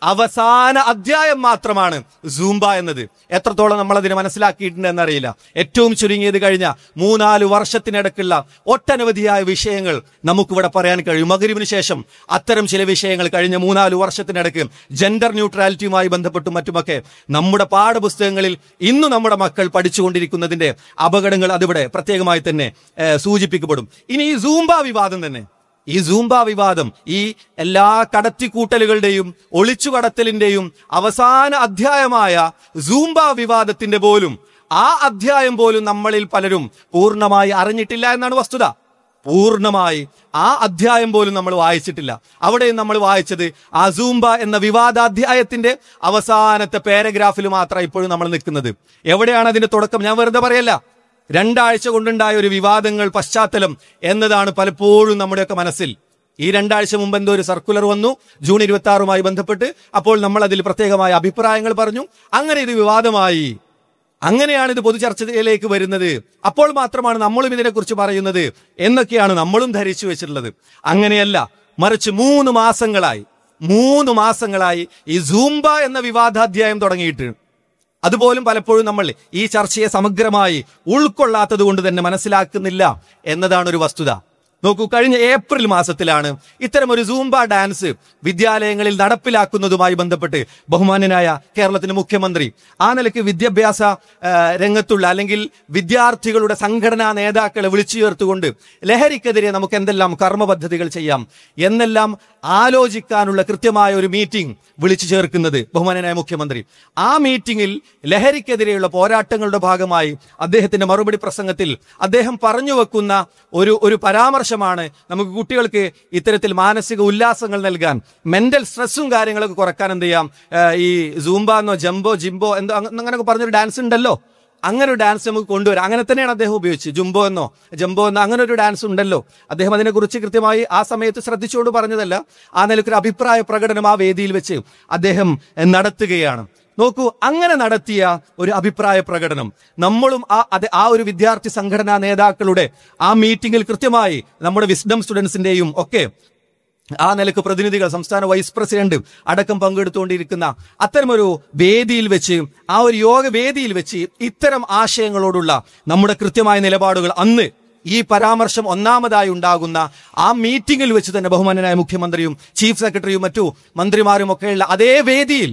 അവസാന അധ്യായം മാത്രമാണ് സൂംബ എന്നത് എത്രത്തോളം നമ്മൾ അതിനെ മനസ്സിലാക്കിയിട്ടുണ്ട് എന്നറിയില്ല ഏറ്റവും ചുരുങ്ങിയത് കഴിഞ്ഞ മൂന്നാല് വർഷത്തിനിടക്കുള്ള ഒട്ടനവധിയായ വിഷയങ്ങൾ നമുക്കിവിടെ പറയാൻ കഴിയും മകരിവിന് ശേഷം അത്തരം ചില വിഷയങ്ങൾ കഴിഞ്ഞ മൂന്നാല് വർഷത്തിനിടക്ക് ജെൻഡർ ന്യൂട്രാലിറ്റിയുമായി ബന്ധപ്പെട്ടും മറ്റുമൊക്കെ നമ്മുടെ പാഠപുസ്തകങ്ങളിൽ ഇന്ന് നമ്മുടെ മക്കൾ പഠിച്ചുകൊണ്ടിരിക്കുന്നതിന്റെ അപകടങ്ങൾ അതിവിടെ പ്രത്യേകമായി തന്നെ ഏഹ്, സൂചിപ്പിക്കപ്പെടും ഇനി ഈ സൂംബ വിവാദം തന്നെ ഈ സൂംബ വിവാദം ഈ എല്ലാ കടത്തിക്കൂട്ടലുകളുടെയും ഒളിച്ചുകടത്തലിന്റെയും അവസാന അധ്യായമായ സൂംബ വിവാദത്തിന്റെ പോലും ആ അധ്യായം പോലും നമ്മളിൽ പലരും പൂർണ്ണമായി അറിഞ്ഞിട്ടില്ല എന്നാണ് വസ്തുത പൂർണ്ണമായി ആ അധ്യായം പോലും നമ്മൾ വായിച്ചിട്ടില്ല അവിടെ നമ്മൾ വായിച്ചത് ആ സൂംബ എന്ന വിവാദാധ്യായത്തിന്റെ അവസാനത്തെ പാരഗ്രാഫിൽ മാത്രമാണ് ഇപ്പോഴും നമ്മൾ നിൽക്കുന്നത് എവിടെയാണ് അതിന്റെ തുടക്കം ഞാൻ വെറുതെ പറയല്ല രണ്ടാഴ്ച കൊണ്ടുണ്ടായ ഒരു വിവാദങ്ങൾ പശ്ചാത്തലം എന്നതാണ് പലപ്പോഴും നമ്മുടെയൊക്കെ മനസ്സിൽ ഈ രണ്ടാഴ്ച മുമ്പ് എന്തോ ഒരു സർക്കുലർ വന്നു ജൂൺ ഇരുപത്തി ആറുമായി ബന്ധപ്പെട്ട് അപ്പോൾ നമ്മൾ അതിൽ പ്രത്യേകമായ അഭിപ്രായങ്ങൾ പറഞ്ഞു അങ്ങനെ ഇത് വിവാദമായി അങ്ങനെയാണ് ഇത് പൊതുചർച്ചയിലേക്ക് വരുന്നത് അപ്പോൾ മാത്രമാണ് നമ്മളും ഇതിനെക്കുറിച്ച് പറയുന്നത് എന്നൊക്കെയാണ് നമ്മളും ധരിച്ചു വെച്ചിട്ടുള്ളത് അങ്ങനെയല്ല മറിച്ച് മൂന്ന് മാസങ്ങളായി മൂന്ന് മാസങ്ങളായി ഈ സൂംബ എന്ന വിവാദാധ്യായം തുടങ്ങിയിട്ട് അതുപോലും പലപ്പോഴും നമ്മൾ ഈ ചർച്ചയെ സമഗ്രമായി ഉൾക്കൊള്ളാത്തത് കൊണ്ട് തന്നെ മനസ്സിലാക്കുന്നില്ല എന്നതാണ് ഒരു വസ്തുത നോക്കൂ കഴിഞ്ഞ ഏപ്രിൽ മാസത്തിലാണ് ഇത്തരം ഒരു സൂംബ ഡാൻസ് വിദ്യാലയങ്ങളിൽ നടപ്പിലാക്കുന്നതുമായി ബന്ധപ്പെട്ട് ബഹുമാന്യനായ കേരളത്തിന്റെ മുഖ്യമന്ത്രി ആ നിലയ്ക്ക് വിദ്യാഭ്യാസ ആ, രംഗത്തുള്ള അല്ലെങ്കിൽ വിദ്യാർത്ഥികളുടെ സംഘടനാ നേതാക്കളെ വിളിച്ചു ചേർത്തുകൊണ്ട് ലഹരിക്കെതിരെ നമുക്ക് എന്തെല്ലാം കർമ്മ പദ്ധതികൾ ചെയ്യാം എന്നെല്ലാം ആലോചിക്കാനുള്ള കൃത്യമായ ഒരു മീറ്റിംഗ് വിളിച്ചു ചേർക്കുന്നത് ബഹുമാനനായ മുഖ്യമന്ത്രി ആ മീറ്റിംഗിൽ ലഹരിക്കെതിരെയുള്ള പോരാട്ടങ്ങളുടെ ഭാഗമായി അദ്ദേഹത്തിന്റെ മറുപടി പ്രസംഗത്തിൽ അദ്ദേഹം പറഞ്ഞു വെക്കുന്ന ഒരു ഒരു പരാമർശമാണ് നമുക്ക് കുട്ടികൾക്ക് ഇത്തരത്തിൽ മാനസിക ഉല്ലാസങ്ങൾ നൽകാൻ മെന്റൽ സ്ട്രെസ്സും കാര്യങ്ങളൊക്കെ കുറക്കാൻ എന്ത് ചെയ്യാം ഏഹ് ഈ സൂംബ എന്നോ ജംബോ ജിംബോ എന്തോ അങ്ങ- അങ്ങനെയൊക്കെ പറഞ്ഞൊരു ഡാൻസ് ഉണ്ടല്ലോ അങ്ങനെ ഒരു ഡാൻസ് നമുക്ക് കൊണ്ടുവരാം അങ്ങനെ തന്നെയാണ് അദ്ദേഹം ഉപയോഗിച്ചത് ജുംബോ എന്നോ ജംബോ എന്നോ അങ്ങനെ ഒരു ഡാൻസ് ഉണ്ടല്ലോ അദ്ദേഹം അതിനെക്കുറിച്ച് കൃത്യമായി ആ സമയത്ത് ശ്രദ്ധിച്ചുകൊണ്ട് പറഞ്ഞതല്ല ആ നിലയ്ക്കൊരു അഭിപ്രായ പ്രകടനം ആ വേദിയിൽ വെച്ച് അദ്ദേഹം എഹ്, നടത്തുകയാണ് നോക്കൂ അങ്ങനെ നടത്തിയ ഒരു അഭിപ്രായ പ്രകടനം നമ്മളും ആ അത് ആ ഒരു വിദ്യാർത്ഥി സംഘടനാ നേതാക്കളുടെ ആ മീറ്റിംഗിൽ കൃത്യമായി നമ്മുടെ വിസ്ഡം സ്റ്റുഡൻസിന്റെയും ഒക്കെ ആ നിലക്ക് പ്രതിനിധികൾ സംസ്ഥാന വൈസ് പ്രസിഡന്റ് അടക്കം പങ്കെടുത്തുകൊണ്ടിരിക്കുന്ന അത്തരമൊരു വേദിയിൽ വെച്ച് ആ ഒരു യോഗ വേദിയിൽ വെച്ച് ഇത്തരം ആശയങ്ങളോടുള്ള നമ്മുടെ കൃത്യമായ നിലപാടുകൾ അന്ന് ഈ പരാമർശം ഒന്നാമതായി ഉണ്ടാകുന്ന ആ മീറ്റിംഗിൽ വെച്ച് തന്നെ ബഹുമാനനായ മുഖ്യമന്ത്രിയും ചീഫ് സെക്രട്ടറിയും മറ്റു മന്ത്രിമാരും ഒക്കെയുള്ള അതേ വേദിയിൽ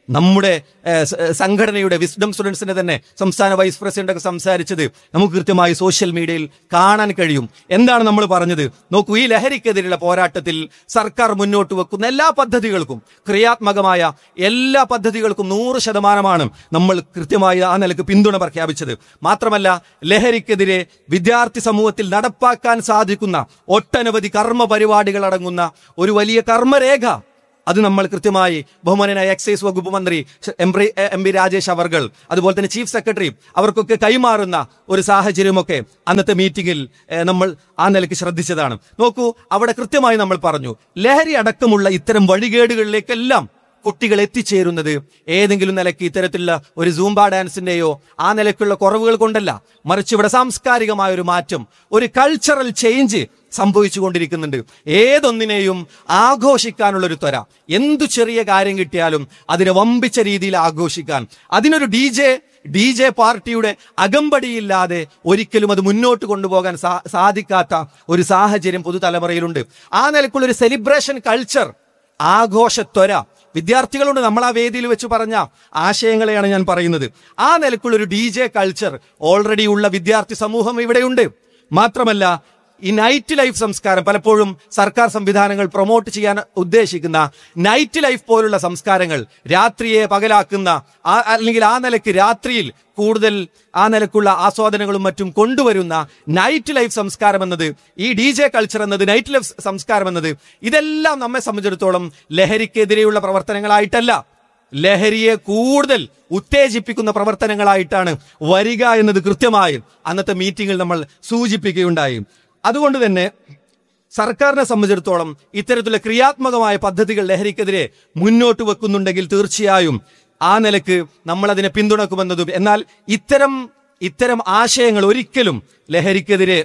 നമ്മുടെ ഏഹ്, സ- ഏഹ്, സംഘടനയുടെ വിസ്ഡം സ്റ്റുഡൻസിന്റെ തന്നെ സംസ്ഥാന വൈസ് പ്രസിഡന്റ് ഒക്കെ സംസാരിച്ചത് നമുക്ക് കൃത്യമായി സോഷ്യൽ മീഡിയയിൽ കാണാൻ കഴിയും എന്താണ് നമ്മൾ പറഞ്ഞത് നോക്കൂ ഈ ലഹരിക്കെതിരെയുള്ള പോരാട്ടത്തിൽ സർക്കാർ മുന്നോട്ട് വെക്കുന്ന എല്ലാ പദ്ധതികൾക്കും ക്രിയാത്മകമായ എല്ലാ പദ്ധതികൾക്കും നൂറ് ശതമാനമാണ് നമ്മൾ കൃത്യമായി ആ നിലക്ക് പിന്തുണ പ്രഖ്യാപിച്ചത് മാത്രമല്ല ലഹരിക്കെതിരെ വിദ്യാർത്ഥി സമൂഹത്തിൽ നടപ്പാക്കാൻ സാധിക്കുന്ന ഒട്ടനവധി കർമ്മ പരിപാടികൾ അടങ്ങുന്ന ഒരു വലിയ കർമ്മരേഖ അത് നമ്മൾ കൃത്യമായി ബഹുമാനായ എക്സൈസ് വകുപ്പ് മന്ത്രി M P- M P Rajesh അവർകൾ അതുപോലെ തന്നെ ചീഫ് സെക്രട്ടറി അവർക്കൊക്കെ കൈമാറുന്ന ഒരു സാഹചര്യമൊക്കെ അന്നത്തെ മീറ്റിംഗിൽ ഏഹ്, നമ്മൾ ആ നിലയ്ക്ക് ശ്രദ്ധിച്ചതാണ് നോക്കൂ അവിടെ കൃത്യമായി നമ്മൾ പറഞ്ഞു ലഹരി അടക്കമുള്ള ഇത്തരം വഴികേടുകളിലേക്കെല്ലാം കുട്ടികൾ എത്തിച്ചേരുന്നത് ഏതെങ്കിലും നിലയ്ക്ക് ഇത്തരത്തിലുള്ള ഒരു സൂംബ ഡാൻസിന്റെയോ ആ നിലയ്ക്കുള്ള കുറവുകൾ കൊണ്ടല്ല മറിച്ച് ഇവിടെ സാംസ്കാരികമായ ഒരു മാറ്റം ഒരു കൾച്ചറൽ ചേഞ്ച് സംഭവിച്ചു കൊണ്ടിരിക്കുന്നുണ്ട് ഏതൊന്നിനെയും ആഘോഷിക്കാനുള്ള ഒരു ത്വര എന്തു ചെറിയ കാര്യം കിട്ടിയാലും അതിനെ വമ്പിച്ച രീതിയിൽ ആഘോഷിക്കാൻ അതിനൊരു ഡി ജെ ഡി ജെ പാർട്ടിയുടെ അകമ്പടിയില്ലാതെ ഒരിക്കലും അത് മുന്നോട്ട് കൊണ്ടുപോകാൻ സാ- സാധിക്കാത്ത ഒരു സാഹചര്യം പുതുതലമുറയിലുണ്ട് ആ നിലക്കുള്ള ഒരു സെലിബ്രേഷൻ കൾച്ചർ ആഘോഷത്വര വിദ്യാർത്ഥികളുണ്ട് നമ്മൾ ആ വേദിയിൽ വെച്ച് പറഞ്ഞ ആശയങ്ങളെയാണ് ഞാൻ പറയുന്നത് ആ നിലക്കുള്ള ഒരു ഡി ജെ കൾച്ചർ ഓൾറെഡി ഉള്ള വിദ്യാർത്ഥി സമൂഹം ഇവിടെയുണ്ട് മാത്രമല്ല ഈ നൈറ്റ് ലൈഫ് സംസ്കാരം പലപ്പോഴും സർക്കാർ സംവിധാനങ്ങൾ പ്രൊമോട്ട് ചെയ്യാൻ ഉദ്ദേശിക്കുന്ന നൈറ്റ് ലൈഫ് പോലുള്ള സംസ്കാരങ്ങൾ രാത്രിയെ പകലാക്കുന്ന ആ അല്ലെങ്കിൽ ആ നിലയ്ക്ക് രാത്രിയിൽ കൂടുതൽ ആ നിലക്കുള്ള ആസ്വാദനങ്ങളും മറ്റും കൊണ്ടുവരുന്ന നൈറ്റ് ലൈഫ് സംസ്കാരം എന്നത് ഈ ഡി ജെ കൾച്ചർ എന്നത് നൈറ്റ് ലൈഫ് സംസ്കാരം എന്നത് ഇതെല്ലാം നമ്മെ സംബന്ധിച്ചിടത്തോളം ലഹരിക്കെതിരെയുള്ള പ്രവർത്തനങ്ങളായിട്ടല്ല ലഹരിയെ കൂടുതൽ ഉത്തേജിപ്പിക്കുന്ന പ്രവർത്തനങ്ങളായിട്ടാണ് വരിക എന്നത് കൃത്യമായും അന്നത്തെ മീറ്റിംഗിൽ നമ്മൾ സൂചിപ്പിക്കുകയുണ്ടായി അതുകൊണ്ട് തന്നെ സർക്കാരിനെ സംബന്ധിച്ചിടത്തോളം ഇത്തരത്തിലുള്ള ക്രിയാത്മകമായ പദ്ധതികൾ ലഹരിക്കെതിരെ മുന്നോട്ട് വെക്കുന്നുണ്ടെങ്കിൽ തീർച്ചയായും ആ നിലക്ക് നമ്മൾ അതിനെ പിന്തുണക്കുമെന്നതും എന്നാൽ ഇത്തരം ഇത്തരം ആശയങ്ങൾ ഒരിക്കലും ലഹരിക്കെതിരെ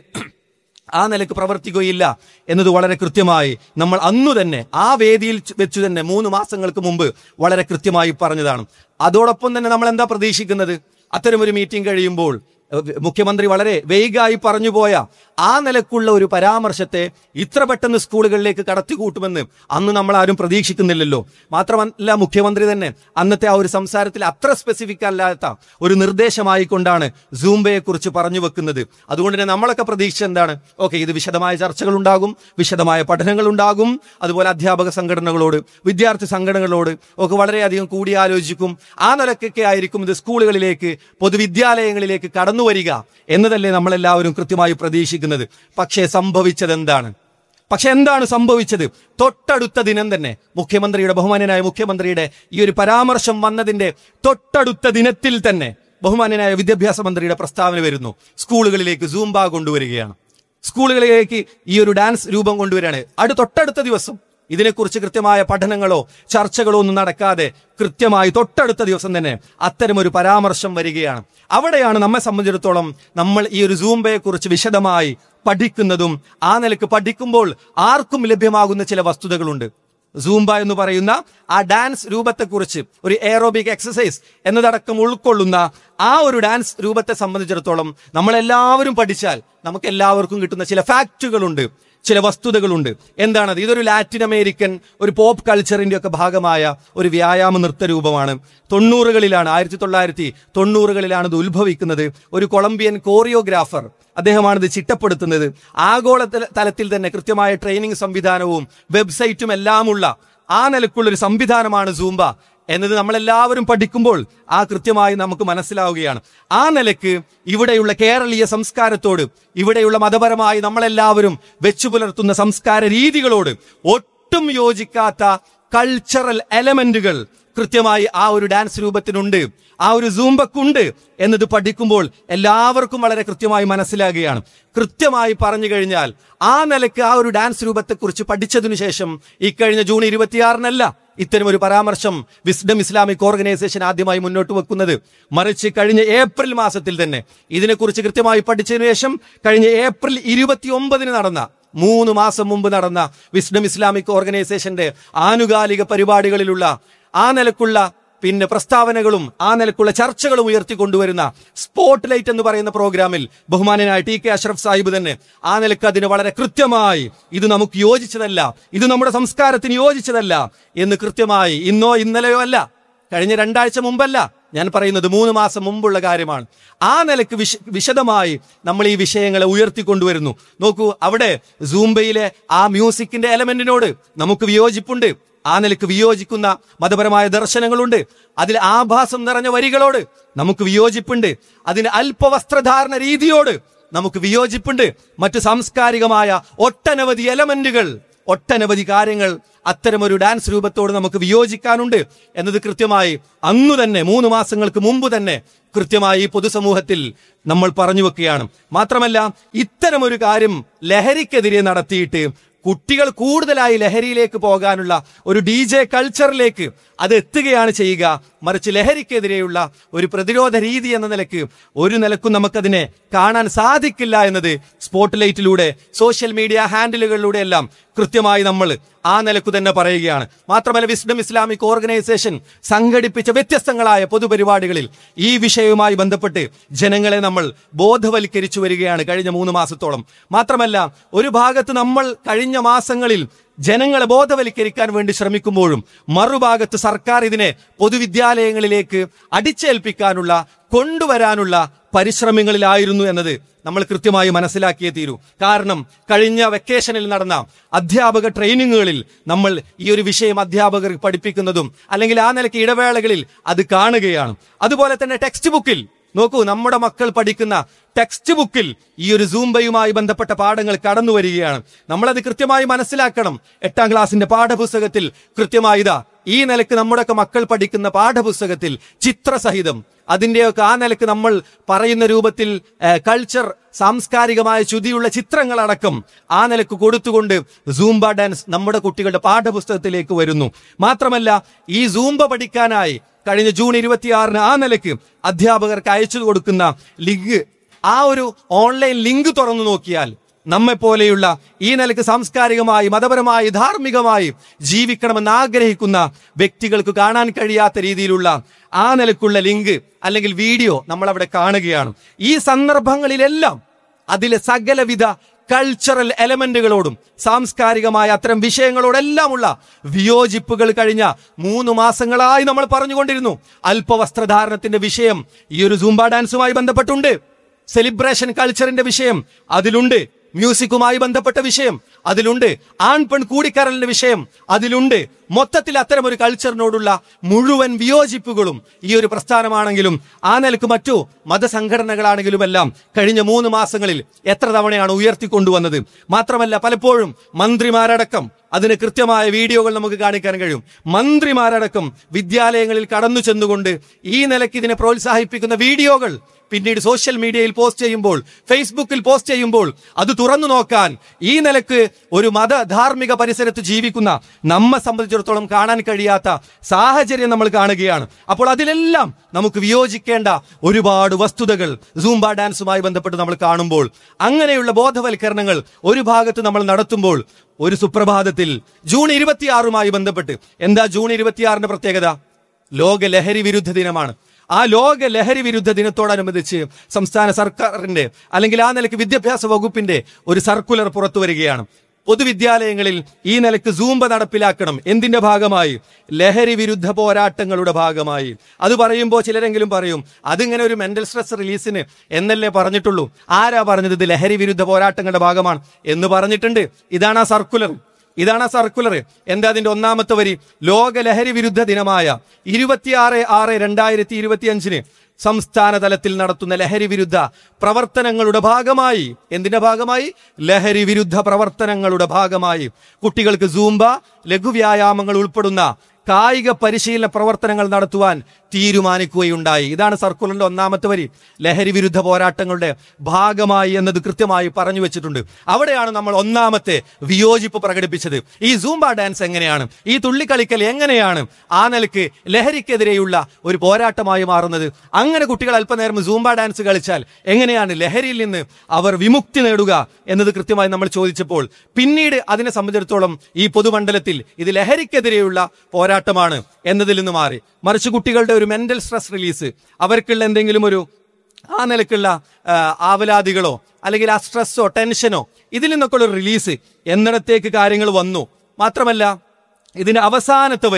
ആ നിലക്ക് പ്രവർത്തിക്കുകയില്ല എന്നത് വളരെ കൃത്യമായി നമ്മൾ അന്നു തന്നെ ആ വേദിയിൽ ച് വെച്ച് തന്നെ മൂന്ന് മാസങ്ങൾക്ക് മുമ്പ് വളരെ കൃത്യമായി പറഞ്ഞതാണ് അതോടൊപ്പം തന്നെ നമ്മൾ എന്താ പ്രതീക്ഷിക്കുന്നത് അത്തരമൊരു മീറ്റിംഗ് കഴിയുമ്പോൾ ഏഹ്, മുഖ്യമന്ത്രി വളരെ വേഗമായി പറഞ്ഞുപോയ ആ നിലക്കുള്ള ഒരു പരാമർശത്തെ ഇത്ര പെട്ടെന്ന് സ്കൂളുകളിലേക്ക് കടത്തിക്കൂട്ടുമെന്ന് അന്ന് നമ്മൾ ആരും പ്രതീക്ഷിക്കുന്നില്ലല്ലോ മാത്രമല്ല മുഖ്യമന്ത്രി തന്നെ അന്നത്തെ ആ ഒരു സംസാരത്തിൽ അത്ര സ്പെസിഫിക് അല്ലാത്ത ഒരു നിർദ്ദേശമായി കൊണ്ടാണ് സൂംബയെ കുറിച്ച് പറഞ്ഞു വെക്കുന്നത് അതുകൊണ്ട് തന്നെ നമ്മളൊക്കെ പ്രതീക്ഷിച്ച എന്താണ് ഓക്കെ ഇത് വിശദമായ ചർച്ചകൾ ഉണ്ടാകും വിശദമായ പഠനങ്ങൾ ഉണ്ടാകും അതുപോലെ അധ്യാപക സംഘടനകളോട് വിദ്യാർത്ഥി സംഘടനകളോട് ഒക്കെ വളരെയധികം കൂടിയാലോചിക്കും ആ നിലക്കൊക്കെ ആയിരിക്കും ഇത് സ്കൂളുകളിലേക്ക് പൊതുവിദ്യാലയങ്ങളിലേക്ക് കടന്നു വരിക എന്നതല്ലേ നമ്മളെല്ലാവരും കൃത്യമായി പ്രതീക്ഷിക്കുന്നത് പക്ഷേ സംഭവിച്ചത് എന്താണ് പക്ഷെ എന്താണ് സംഭവിച്ചത് തൊട്ടടുത്ത ദിനം തന്നെ മുഖ്യമന്ത്രിയുടെ ബഹുമാനനായ മുഖ്യമന്ത്രിയുടെ ഈ ഒരു പരാമർശം വന്നതിന്റെ തൊട്ടടുത്ത ദിനത്തിൽ തന്നെ ബഹുമാനനായ വിദ്യാഭ്യാസ മന്ത്രിയുടെ പ്രസ്താവന വരുന്നു സ്കൂളുകളിലേക്ക് സൂംബ കൊണ്ടുവരികയാണ് സ്കൂളുകളിലേക്ക് ഈ ഒരു ഡാൻസ് രൂപം കൊണ്ടുവരികയാണ് അടു തൊട്ടടുത്ത ദിവസം ഇതിനെക്കുറിച്ച് കൃത്യമായ പഠനങ്ങളോ ചർച്ചകളോ ഒന്നും നടക്കാതെ കൃത്യമായി തൊട്ടടുത്ത ദിവസം തന്നെ അത്തരമൊരു പരാമർശം വരികയാണ് അവിടെയാണ് നമ്മെ സംബന്ധിച്ചിടത്തോളം നമ്മൾ ഈ ഒരു സൂംബയെ കുറിച്ച് വിശദമായി പഠിക്കുന്നതും ആ നിലക്ക് പഠിക്കുമ്പോൾ ആർക്കും ലഭ്യമാകുന്ന ചില വസ്തുതകളുണ്ട് സൂംബ എന്ന് പറയുന്ന ആ ഡാൻസ് രൂപത്തെക്കുറിച്ച് ഒരു എയറോബിക് എക്സസൈസ് എന്നതടക്കം ഉൾക്കൊള്ളുന്ന ആ ഒരു ഡാൻസ് രൂപത്തെ സംബന്ധിച്ചിടത്തോളം നമ്മളെല്ലാവരും പഠിച്ചാൽ നമുക്ക് എല്ലാവർക്കും കിട്ടുന്ന ചില ഫാക്റ്റുകളുണ്ട് ചില വസ്തുതകളുണ്ട് എന്താണത് ഇതൊരു ലാറ്റിൻ അമേരിക്കൻ ഒരു പോപ്പ് കൾച്ചറിന്റെ ഒക്കെ ഭാഗമായ ഒരു വ്യായാമ നൃത്ത രൂപമാണ് തൊണ്ണൂറുകളിലാണ് ആയിരത്തി തൊള്ളായിരത്തി തൊണ്ണൂറുകളിലാണ് ഇത് ഉത്ഭവിക്കുന്നത് ഒരു കൊളംബിയൻ കോറിയോഗ്രാഫർ അദ്ദേഹമാണ് ഇത് ചിട്ടപ്പെടുത്തുന്നത് ആഗോള തല- തലത്തിൽ തന്നെ കൃത്യമായ ട്രെയിനിങ് സംവിധാനവും വെബ്സൈറ്റും എല്ലാമുള്ള ആ നിലക്കുള്ള ഒരു സംവിധാനമാണ് സൂംബ എന്നത് നമ്മളെല്ലാവരും പഠിക്കുമ്പോൾ ആ കൃത്യമായി നമുക്ക് മനസ്സിലാവുകയാണ് ആ നിലക്ക് ഇവിടെയുള്ള കേരളീയ സംസ്കാരത്തോട് ഇവിടെയുള്ള മതപരമായി നമ്മളെല്ലാവരും വെച്ചു പുലർത്തുന്ന സംസ്കാര രീതികളോട് ഒട്ടും യോജിക്കാത്ത കൾച്ചറൽ എലമെന്റുകൾ കൃത്യമായി ആ ഒരു ഡാൻസ് രൂപത്തിനുണ്ട് ആ ഒരു സൂംബക്കുണ്ട് എന്നത് പഠിക്കുമ്പോൾ എല്ലാവർക്കും വളരെ കൃത്യമായി മനസ്സിലാകുകയാണ് കൃത്യമായി പറഞ്ഞു കഴിഞ്ഞാൽ ആ നിലക്ക് ആ ഒരു ഡാൻസ് രൂപത്തെക്കുറിച്ച് പഠിച്ചതിനു ശേഷം ഇക്കഴിഞ്ഞ ജൂൺ ഇരുപത്തിയാറിനല്ല ഇത്തരം ഒരു പരാമർശം വിസ്ഡം ഇസ്ലാമിക് ഓർഗനൈസേഷൻ ആദ്യമായി മുന്നോട്ട് വെക്കുന്നത് മറിച്ച് കഴിഞ്ഞ ഏപ്രിൽ മാസത്തിൽ തന്നെ ഇതിനെക്കുറിച്ച് കൃത്യമായി പഠിച്ചതിനു ശേഷം കഴിഞ്ഞ ഏപ്രിൽ ഇരുപത്തി ഒമ്പതിന് നടന്ന മൂന്ന് മാസം മുമ്പ് നടന്ന വിസ്ഡം ഇസ്ലാമിക് ഓർഗനൈസേഷന്റെ ആനുകാലിക പരിപാടികളിലുള്ള ആ നിലക്കുള്ള പിന്നെ പ്രസ്താവനകളും ആ നിലക്കുള്ള ചർച്ചകളും ഉയർത്തിക്കൊണ്ടുവരുന്ന സ്പോട്ട് ലൈറ്റ് എന്ന് പറയുന്ന പ്രോഗ്രാമിൽ ബഹുമാനനായ ടി കെ അഷ്റഫ് സാഹിബ് തന്നെ ആ നിലക്ക് അതിന് വളരെ കൃത്യമായി ഇത് നമുക്ക് യോജിച്ചതല്ല ഇത് നമ്മുടെ സംസ്കാരത്തിന് യോജിച്ചതല്ല എന്ന് കൃത്യമായി ഇന്നോ ഇന്നലെയോ അല്ല കഴിഞ്ഞ രണ്ടാഴ്ച മുമ്പല്ല ഞാൻ പറയുന്നത് മൂന്ന് മാസം മുമ്പുള്ള കാര്യമാണ് ആ നിലക്ക് വിശ വിശദമായി നമ്മൾ ഈ വിഷയങ്ങളെ ഉയർത്തിക്കൊണ്ടുവരുന്നു നോക്കൂ അവിടെ സൂംബയിലെ ആ മ്യൂസിക്കിന്റെ എലമെന്റിനോട് നമുക്ക് വിയോജിപ്പുണ്ട് ആ നിലക്ക് വിയോജിക്കുന്ന മതപരമായ ദർശനങ്ങളുണ്ട് അതിൽ ആഭാസം നിറഞ്ഞ വരികളോട് നമുക്ക് വിയോജിപ്പുണ്ട് അതിന് അല്പവസ്ത്രധാരണ രീതിയോട് നമുക്ക് വിയോജിപ്പുണ്ട് മറ്റു സാംസ്കാരികമായ ഒട്ടനവധി എലമെന്റുകൾ ഒട്ടനവധി കാര്യങ്ങൾ അത്തരമൊരു ഡാൻസ് രൂപത്തോട് നമുക്ക് വിയോജിക്കാനുണ്ട് എന്നത് കൃത്യമായി അന്നു തന്നെ മൂന്ന് മാസങ്ങൾക്ക് മുമ്പ് തന്നെ കൃത്യമായി ഈ പൊതുസമൂഹത്തിൽ നമ്മൾ പറഞ്ഞു വെക്കുകയാണ് മാത്രമല്ല ഇത്തരമൊരു കാര്യം ലഹരിക്കെതിരെ നടത്തിയിട്ട് കുട്ടികൾ കൂടുതലായി ലഹരിയിലേക്ക് പോകാനുള്ള ഒരു ഡി ജെ കൾച്ചറിലേക്ക് അത് എത്തുകയാണ് ചെയ്യുക മറിച്ച് ലഹരിക്കെതിരെയുള്ള ഒരു പ്രതിരോധ രീതി എന്ന നിലക്ക് ഒരു നിലക്കും നമുക്കതിനെ കാണാൻ സാധിക്കില്ല എന്നത് സ്പോട്ട് ലൈറ്റിലൂടെ സോഷ്യൽ മീഡിയ ഹാൻഡിലുകളിലൂടെ എല്ലാം കൃത്യമായി നമ്മൾ ആ നിലക്കു തന്നെ പറയുകയാണ് മാത്രമല്ല വിസ്ഡം ഇസ്ലാമിക് ഓർഗനൈസേഷൻ സംഘടിപ്പിച്ച വ്യത്യസ്തങ്ങളായ പൊതുപരിപാടികളിൽ ഈ വിഷയവുമായി ബന്ധപ്പെട്ട് ജനങ്ങളെ നമ്മൾ ബോധവൽക്കരിച്ചു വരികയാണ് കഴിഞ്ഞ മൂന്ന് മാസത്തോളം മാത്രമല്ല ഒരു ഭാഗത്ത് നമ്മൾ കഴിഞ്ഞ മാസങ്ങളിൽ ജനങ്ങളെ ബോധവൽക്കരിക്കാൻ വേണ്ടി ശ്രമിക്കുമ്പോഴും മറുഭാഗത്ത് സർക്കാർ ഇതിനെ പൊതുവിദ്യാലയങ്ങളിലേക്ക് അടിച്ചേൽപ്പിക്കാനുള്ള കൊണ്ടുവരാനുള്ള പരിശ്രമങ്ങളിലായിരുന്നു എന്നത് നമ്മൾ കൃത്യമായി മനസ്സിലാക്കിയേ തീരൂ കാരണം കഴിഞ്ഞ വെക്കേഷനിൽ നടന്ന അധ്യാപക ട്രെയിനിങ്ങുകളിൽ നമ്മൾ ഈ ഒരു വിഷയം അധ്യാപകർ പഠിപ്പിക്കുന്നതും അല്ലെങ്കിൽ ആ നിലയ്ക്ക് ഇടവേളകളിൽ അത് കാണുകയാണ് അതുപോലെ തന്നെ ടെക്സ്റ്റ് ബുക്കിൽ നോക്കൂ നമ്മുടെ മക്കൾ പഠിക്കുന്ന ടെക്സ്റ്റ് ബുക്കിൽ ഈ ഒരു സൂംബയുമായി ബന്ധപ്പെട്ട പാഠങ്ങൾ കടന്നു വരികയാണ് നമ്മളത് കൃത്യമായി മനസ്സിലാക്കണം എട്ടാം ക്ലാസ്സിന്റെ പാഠപുസ്തകത്തിൽ കൃത്യമായി ഇതാ ഈ നിലക്ക് നമ്മുടെയൊക്കെ മക്കൾ പഠിക്കുന്ന പാഠപുസ്തകത്തിൽ ചിത്രസഹിതം അതിന്റെയൊക്കെ ആ നിലക്ക് നമ്മൾ പറയുന്ന രൂപത്തിൽ കൾച്ചർ സാംസ്കാരികമായ ചുതിയുള്ള ചിത്രങ്ങളടക്കം ആ നിലക്ക് കൊടുത്തുകൊണ്ട് സൂംബ ഡാൻസ് നമ്മുടെ കുട്ടികളുടെ പാഠപുസ്തകത്തിലേക്ക് വരുന്നു മാത്രമല്ല ഈ സൂംബ പഠിക്കാനായി കഴിഞ്ഞ ജൂൺ ഇരുപത്തിയാറിന് ആ നിലക്ക് അധ്യാപകർക്ക് അയച്ചു കൊടുക്കുന്ന ലിങ്ക് ആ ഒരു ഓൺലൈൻ ലിങ്ക് തുറന്നു നോക്കിയാൽ നമ്മെ പോലെയുള്ള ഈ നിലക്ക് സാംസ്കാരികമായി മതപരമായി ധാർമ്മികമായി ജീവിക്കണമെന്ന് ആഗ്രഹിക്കുന്ന വ്യക്തികൾക്ക് കാണാൻ കഴിയാത്ത രീതിയിലുള്ള ആ നിലക്കുള്ള ലിങ്ക് അല്ലെങ്കിൽ വീഡിയോ നമ്മൾ അവിടെ കാണുകയാണ് ഈ സന്ദർഭങ്ങളിലെല്ലാം അതിലെ സകലവിധ കൾച്ചറൽ എലമെന്റുകളോടും സാംസ്കാരികമായ അത്തരം വിഷയങ്ങളോടെല്ലാമുള്ള വിയോജിപ്പുകൾ കഴിഞ്ഞ മൂന്ന് മാസങ്ങളായി നമ്മൾ പറഞ്ഞുകൊണ്ടിരുന്നു അല്പവസ്ത്രധാരണത്തിന്റെ വിഷയം ഈ ഒരു സൂംബ ഡാൻസുമായി ബന്ധപ്പെട്ടുണ്ട് സെലിബ്രേഷൻ കൾച്ചറിന്റെ വിഷയം അതിലുണ്ട് മ്യൂസിക്കുമായി ബന്ധപ്പെട്ട വിഷയം അതിലുണ്ട് ആൺ പെൺ കൂടിക്കരലിന്റെ വിഷയം അതിലുണ്ട് മൊത്തത്തിൽ അത്തരം ഒരു കൾച്ചറിനോടുള്ള മുഴുവൻ വിയോജിപ്പുകളും ഈ ഒരു പ്രസ്ഥാനമാണെങ്കിലും ആ നിലക്ക് മറ്റു മതസംഘടനകളാണെങ്കിലും എല്ലാം കഴിഞ്ഞ മൂന്ന് മാസങ്ങളിൽ എത്ര തവണയാണ് ഉയർത്തിക്കൊണ്ടുവന്നത് മാത്രമല്ല പലപ്പോഴും മന്ത്രിമാരടക്കം അതിന് കൃത്യമായ വീഡിയോകൾ നമുക്ക് കാണിക്കാൻ കഴിയും മന്ത്രിമാരടക്കം വിദ്യാലയങ്ങളിൽ കടന്നു ചെന്നുകൊണ്ട് ഈ നിലയ്ക്ക് ഇതിനെ പ്രോത്സാഹിപ്പിക്കുന്ന വീഡിയോകൾ പിന്നീട് സോഷ്യൽ മീഡിയയിൽ പോസ്റ്റ് ചെയ്യുമ്പോൾ ഫേസ്ബുക്കിൽ പോസ്റ്റ് ചെയ്യുമ്പോൾ അത് തുറന്നു നോക്കാൻ ഈ നിലക്ക് ഒരു മത ധാർമ്മിക പരിസരത്ത് ജീവിക്കുന്ന നമ്മെ സംബന്ധിച്ചിടത്തോളം കാണാൻ കഴിയാത്ത സാഹചര്യം നമ്മൾ കാണുകയാണ് അപ്പോൾ അതിലെല്ലാം നമുക്ക് വിയോജിക്കേണ്ട ഒരുപാട് വസ്തുതകൾ സൂംബ ഡാൻസുമായി ബന്ധപ്പെട്ട് നമ്മൾ കാണുമ്പോൾ അങ്ങനെയുള്ള ബോധവൽക്കരണങ്ങൾ ഒരു ഭാഗത്ത് നമ്മൾ നടത്തുമ്പോൾ ഒരു സുപ്രഭാതത്തിൽ ജൂൺ ഇരുപത്തിയാറുമായി ബന്ധപ്പെട്ട് എന്താ ജൂൺ ഇരുപത്തിയാറിന്റെ പ്രത്യേകത ലോക ലഹരി വിരുദ്ധ ദിനമാണ് ആ ലോക ലഹരി വിരുദ്ധ ദിനത്തോടനുബന്ധിച്ച് സംസ്ഥാന സർക്കാരിന്റെ അല്ലെങ്കിൽ ആ നിലയ്ക്ക് വിദ്യാഭ്യാസ വകുപ്പിന്റെ ഒരു സർക്കുലർ പുറത്തു വരികയാണ് പൊതുവിദ്യാലയങ്ങളിൽ ഈ നിലയ്ക്ക് സൂംബ നടപ്പിലാക്കണം എന്തിന്റെ ഭാഗമായി ലഹരി വിരുദ്ധ പോരാട്ടങ്ങളുടെ ഭാഗമായി അത് പറയുമ്പോൾ ചിലരെങ്കിലും പറയും അതിങ്ങനെ ഒരു മെന്റൽ സ്ട്രെസ് റിലീസിന് എന്നല്ലേ പറഞ്ഞിട്ടുള്ളൂ ആരാ പറഞ്ഞത് ഇത് ലഹരി വിരുദ്ധ പോരാട്ടങ്ങളുടെ ഭാഗമാണ് എന്ന് പറഞ്ഞിട്ടുണ്ട് ഇതാണ് ആ സർക്കുലർ ഇതാണ് ആ സർക്കുലർ എന്താ അതിന്റെ ഒന്നാമത്തെ വരി ലോക ലഹരി വിരുദ്ധ ദിനമായ ഇരുപത്തിയാറ് ആറ് രണ്ടായിരത്തി ഇരുപത്തി അഞ്ചിന് സംസ്ഥാന തലത്തിൽ നടത്തുന്ന ലഹരി വിരുദ്ധ പ്രവർത്തനങ്ങളുടെ ഭാഗമായി എന്തിന്റെ ഭാഗമായി ലഹരി വിരുദ്ധ പ്രവർത്തനങ്ങളുടെ ഭാഗമായി കുട്ടികൾക്ക് സൂംബ ലഘുവ്യായാമങ്ങൾ ഉൾപ്പെടുന്ന കായിക പരിശീലന പ്രവർത്തനങ്ങൾ നടത്തുവാൻ തീരുമാനിക്കുകയുണ്ടായി ഇതാണ് സർക്കുലറിന്റെ ഒന്നാമത്തെ വരി ലഹരി വിരുദ്ധ പോരാട്ടങ്ങളുടെ ഭാഗമായി എന്നത് കൃത്യമായി പറഞ്ഞു വെച്ചിട്ടുണ്ട് അവിടെയാണ് നമ്മൾ ഒന്നാമത്തെ വിയോജിപ്പ് പ്രകടിപ്പിച്ചത് ഈ സൂംബ ഡാൻസ് എങ്ങനെയാണ് ഈ തുള്ളിക്കളിക്കൽ എങ്ങനെയാണ് ആ നിലക്ക് ലഹരിക്കെതിരെയുള്ള ഒരു പോരാട്ടമായി മാറുന്നത് അങ്ങനെ കുട്ടികൾ അല്പനേരം സൂംബ ഡാൻസ് കളിച്ചാൽ എങ്ങനെയാണ് ലഹരിയിൽ നിന്ന് അവർ വിമുക്തി നേടുക എന്നത് കൃത്യമായി നമ്മൾ ചോദിച്ചപ്പോൾ പിന്നീട് അതിനെ സംബന്ധിച്ചിടത്തോളം ഈ പൊതുമണ്ഡലത്തിൽ ഇത് ലഹരിക്കെതിരെയുള്ള പോരാട്ടമാണ് എന്നതിൽ നിന്ന് മാറി മറിച്ച് കുട്ടികളുടെ ഒരു മെന്റൽ സ്ട്രെസ് റിലീസ് അവർക്കുള്ള എന്തെങ്കിലും ഒരു ആ നിലക്കുള്ള ആ, ആവലാതികളോ അല്ലെങ്കിൽ ആ സ്ട്രെസ്സോ ടെൻഷനോ ഇതിൽ നിന്നൊക്കെ ഒരു റിലീസ് എന്നിടത്തേക്ക് കാര്യങ്ങൾ വന്നു മാത്രമല്ല ഇതിന്റെ അവസാനത്തെ വരി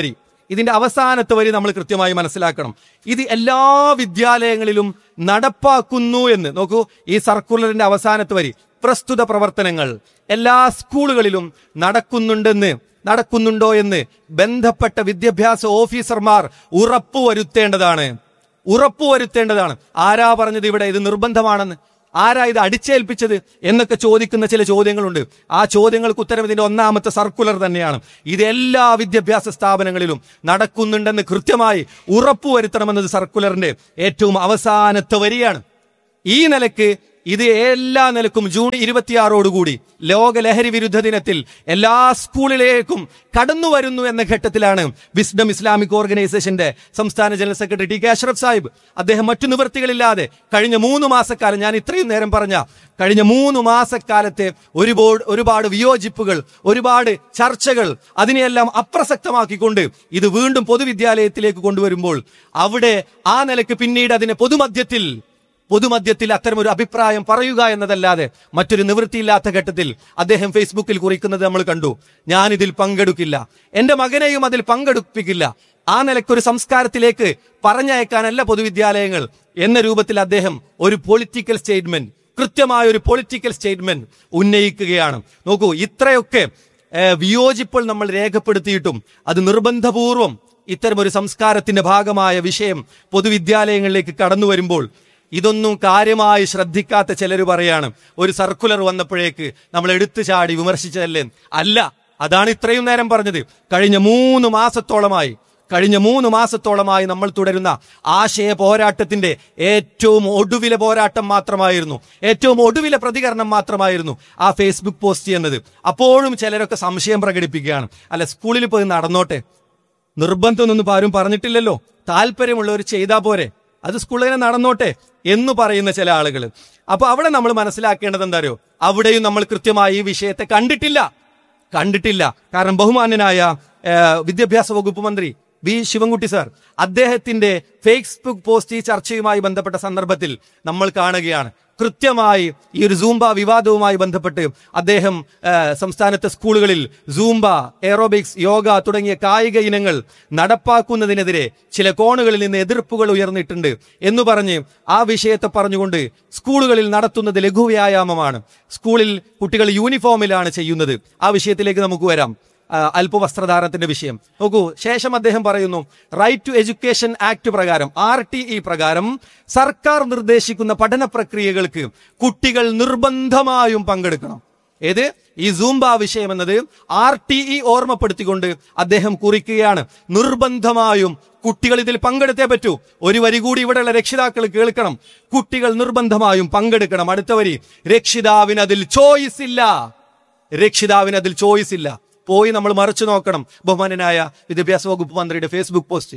ഇതിന്റെ അവസാനത്തെ വരി നമ്മൾ കൃത്യമായി മനസ്സിലാക്കണം ഇത് എല്ലാ വിദ്യാലയങ്ങളിലും നടപ്പാക്കുന്നു എന്ന് നോക്കൂ ഈ സർക്കുലറിന്റെ അവസാനത്തെ വരി പ്രസ്തുത പ്രവർത്തനങ്ങൾ എല്ലാ സ്കൂളുകളിലും നടക്കുന്നുണ്ടെന്ന് നടക്കുന്നുണ്ടോ എന്ന് ബന്ധപ്പെട്ട വിദ്യാഭ്യാസ ഓഫീസർമാർ ഉറപ്പുവരുത്തേണ്ടതാണ് ഉറപ്പുവരുത്തേണ്ടതാണ് ആരാ പറഞ്ഞത് ഇവിടെ ഇത് നിർബന്ധമാണെന്ന് ആരാ ഇത് അടിച്ചേൽപ്പിച്ചത് എന്നൊക്കെ ചോദിക്കുന്ന ചില ചോദ്യങ്ങളുണ്ട് ആ ചോദ്യങ്ങൾക്ക് ഉത്തരം ഇതിന്റെ ഒന്നാമത്തെ സർക്കുലർ തന്നെയാണ് ഇത് എല്ലാ വിദ്യാഭ്യാസ സ്ഥാപനങ്ങളിലും നടക്കുന്നുണ്ടെന്ന് കൃത്യമായി ഉറപ്പുവരുത്തണമെന്നത് സർക്കുലറിന്റെ ഏറ്റവും അവസാനത്തെ വരിയാണ് ഈ നിലക്ക് ഇത് എല്ലാ നിലക്കും ജൂൺ ഇരുപത്തിയാറോടുകൂടി ലോക ലഹരി വിരുദ്ധ ദിനത്തിൽ എല്ലാ സ്കൂളിലേക്കും കടന്നു വരുന്നു എന്ന ഘട്ടത്തിലാണ് വിസ്ഡം ഇസ്ലാമിക് ഓർഗനൈസേഷന്റെ സംസ്ഥാന general secretary T K Ashraf Sahib അദ്ദേഹം മറ്റു നിവൃത്തികളില്ലാതെ കഴിഞ്ഞ മൂന്ന് മാസക്കാലം ഞാൻ ഇത്രയും നേരം പറഞ്ഞ കഴിഞ്ഞ മൂന്ന് മാസക്കാലത്തെ ഒരുപാട് ഒരുപാട് വിയോജിപ്പുകൾ ഒരുപാട് ചർച്ചകൾ അതിനെയെല്ലാം അപ്രസക്തമാക്കിക്കൊണ്ട് ഇത് വീണ്ടും പൊതുവിദ്യാലയത്തിലേക്ക് കൊണ്ടുവരുമ്പോൾ അവിടെ ആ നിലക്ക് പിന്നീട് അതിനെ പൊതുമധ്യത്തിൽ പൊതുമധ്യത്തിൽ അത്തരമൊരു അഭിപ്രായം പറയുക എന്നതല്ലാതെ മറ്റൊരു നിവൃത്തിയില്ലാത്ത ഘട്ടത്തിൽ അദ്ദേഹം ഫേസ്ബുക്കിൽ കുറിക്കുന്നത് നമ്മൾ കണ്ടു ഞാൻ ഇതിൽ പങ്കെടുക്കില്ല എന്റെ മകനെയും അതിൽ പങ്കെടുപ്പിക്കില്ല ആ നിലക്കൊരു സംസ്കാരത്തിലേക്ക് പറഞ്ഞയക്കാനല്ല പൊതുവിദ്യാലയങ്ങൾ എന്ന രൂപത്തിൽ അദ്ദേഹം ഒരു പൊളിറ്റിക്കൽ സ്റ്റേറ്റ്മെന്റ് കൃത്യമായ ഒരു പൊളിറ്റിക്കൽ സ്റ്റേറ്റ്മെന്റ് ഉന്നയിക്കുകയാണ് നോക്കൂ ഇത്രയൊക്കെ ഏഹ്, വിയോജിപ്പുകൾ നമ്മൾ രേഖപ്പെടുത്തിയിട്ടും അത് നിർബന്ധപൂർവം ഇത്തരം ഒരു സംസ്കാരത്തിന്റെ ഭാഗമായ വിഷയം പൊതുവിദ്യാലയങ്ങളിലേക്ക് കടന്നു വരുമ്പോൾ ഇതൊന്നും കാര്യമായി ശ്രദ്ധിക്കാത്ത ചിലർ പറയാണ് ഒരു സർക്കുലർ വന്നപ്പോഴേക്ക് നമ്മൾ എടുത്തു ചാടി വിമർശിച്ചതല്ലേ അല്ല അതാണ് ഇത്രയും നേരം പറഞ്ഞത് കഴിഞ്ഞ മൂന്ന് മാസത്തോളമായി കഴിഞ്ഞ മൂന്ന് മാസത്തോളമായി നമ്മൾ തുടരുന്ന ആശയ പോരാട്ടത്തിന്റെ ഏറ്റവും ഒടുവിലെ പോരാട്ടം മാത്രമായിരുന്നു ഏറ്റവും ഒടുവിലെ പ്രതികരണം മാത്രമായിരുന്നു ആ ഫേസ്ബുക്ക് പോസ്റ്റ് ചെയ്യുന്നത് അപ്പോഴും ചിലരൊക്കെ സംശയം പ്രകടിപ്പിക്കുകയാണ് അല്ല സ്കൂളിൽ പോയി നടന്നോട്ടെ നിർബന്ധമൊന്നും ഇപ്പൊ ആരും പറഞ്ഞിട്ടില്ലല്ലോ താല്പര്യമുള്ളവർ ചെയ്താൽ പോരെ അത് സ്കൂളിൽ തന്നെ നടന്നോട്ടെ എന്ന് പറയുന്ന ചില ആളുകൾ അപ്പൊ അവിടെ നമ്മൾ മനസ്സിലാക്കേണ്ടത് എന്താ അറിയോ അവിടെയും നമ്മൾ കൃത്യമായി ഈ വിഷയത്തെ കണ്ടിട്ടില്ല കണ്ടിട്ടില്ല കാരണം ബഹുമാന്യനായ ഏഹ്, വിദ്യാഭ്യാസ വകുപ്പ് മന്ത്രി വി ശിവൻകുട്ടി സാർ അദ്ദേഹത്തിന്റെ ഫേസ്ബുക്ക് പോസ്റ്റ് ഈ ചർച്ചയുമായി ബന്ധപ്പെട്ട സന്ദർഭത്തിൽ നമ്മൾ കാണുകയാണ് കൃത്യമായി ഈ ഒരു സൂംബ വിവാദവുമായി ബന്ധപ്പെട്ട് അദ്ദേഹം ഏഹ്, സംസ്ഥാനത്തെ സ്കൂളുകളിൽ സൂംബ എയറോബിക്സ് യോഗ തുടങ്ങിയ കായിക ഇനങ്ങൾ നടപ്പാക്കുന്നതിനെതിരെ ചില കോണുകളിൽ നിന്ന് എതിർപ്പുകൾ ഉയർന്നിട്ടുണ്ട് എന്ന് പറഞ്ഞ് ആ വിഷയത്തെ പറഞ്ഞുകൊണ്ട് സ്കൂളുകളിൽ നടത്തുന്നത് ലഘുവ്യായാമമാണ് സ്കൂളിൽ കുട്ടികൾ യൂണിഫോമിലാണ് ചെയ്യുന്നത് ആ വിഷയത്തിലേക്ക് നമുക്ക് വരാം ആ, അല്പവസ്ത്രധാരണത്തിന്റെ വിഷയം നോക്കൂ ശേഷം അദ്ദേഹം പറയുന്നു റൈറ്റ് ടു എഡ്യൂക്കേഷൻ ആക്ട് പ്രകാരം ആർ ടി ഇ പ്രകാരം സർക്കാർ നിർദ്ദേശിക്കുന്ന പഠന പ്രക്രിയകൾക്ക് കുട്ടികൾ നിർബന്ധമായും പങ്കെടുക്കണം ഏത് ഈ സൂംബ വിഷയം എന്നത് ആർ ടി ഇ ഓർമ്മപ്പെടുത്തിക്കൊണ്ട് അദ്ദേഹം കുറിക്കുകയാണ് നിർബന്ധമായും കുട്ടികൾ ഇതിൽ പങ്കെടുത്തേ പറ്റൂ ഒരു വരി കൂടി ഇവിടെയുള്ള രക്ഷിതാക്കൾ കേൾക്കണം കുട്ടികൾ നിർബന്ധമായും പങ്കെടുക്കണം അടുത്ത വരി രക്ഷിതാവിന് അതിൽ ചോയ്സ് ഇല്ല രക്ഷിതാവിന് അതിൽ ചോയ്സ് ഇല്ല പോയി നമ്മൾ മറിച്ചു നോക്കണം ബഹുമാനനായ വിദ്യാഭ്യാസ വകുപ്പ് മന്ത്രിയുടെ ഫേസ്ബുക്ക് പോസ്റ്റ്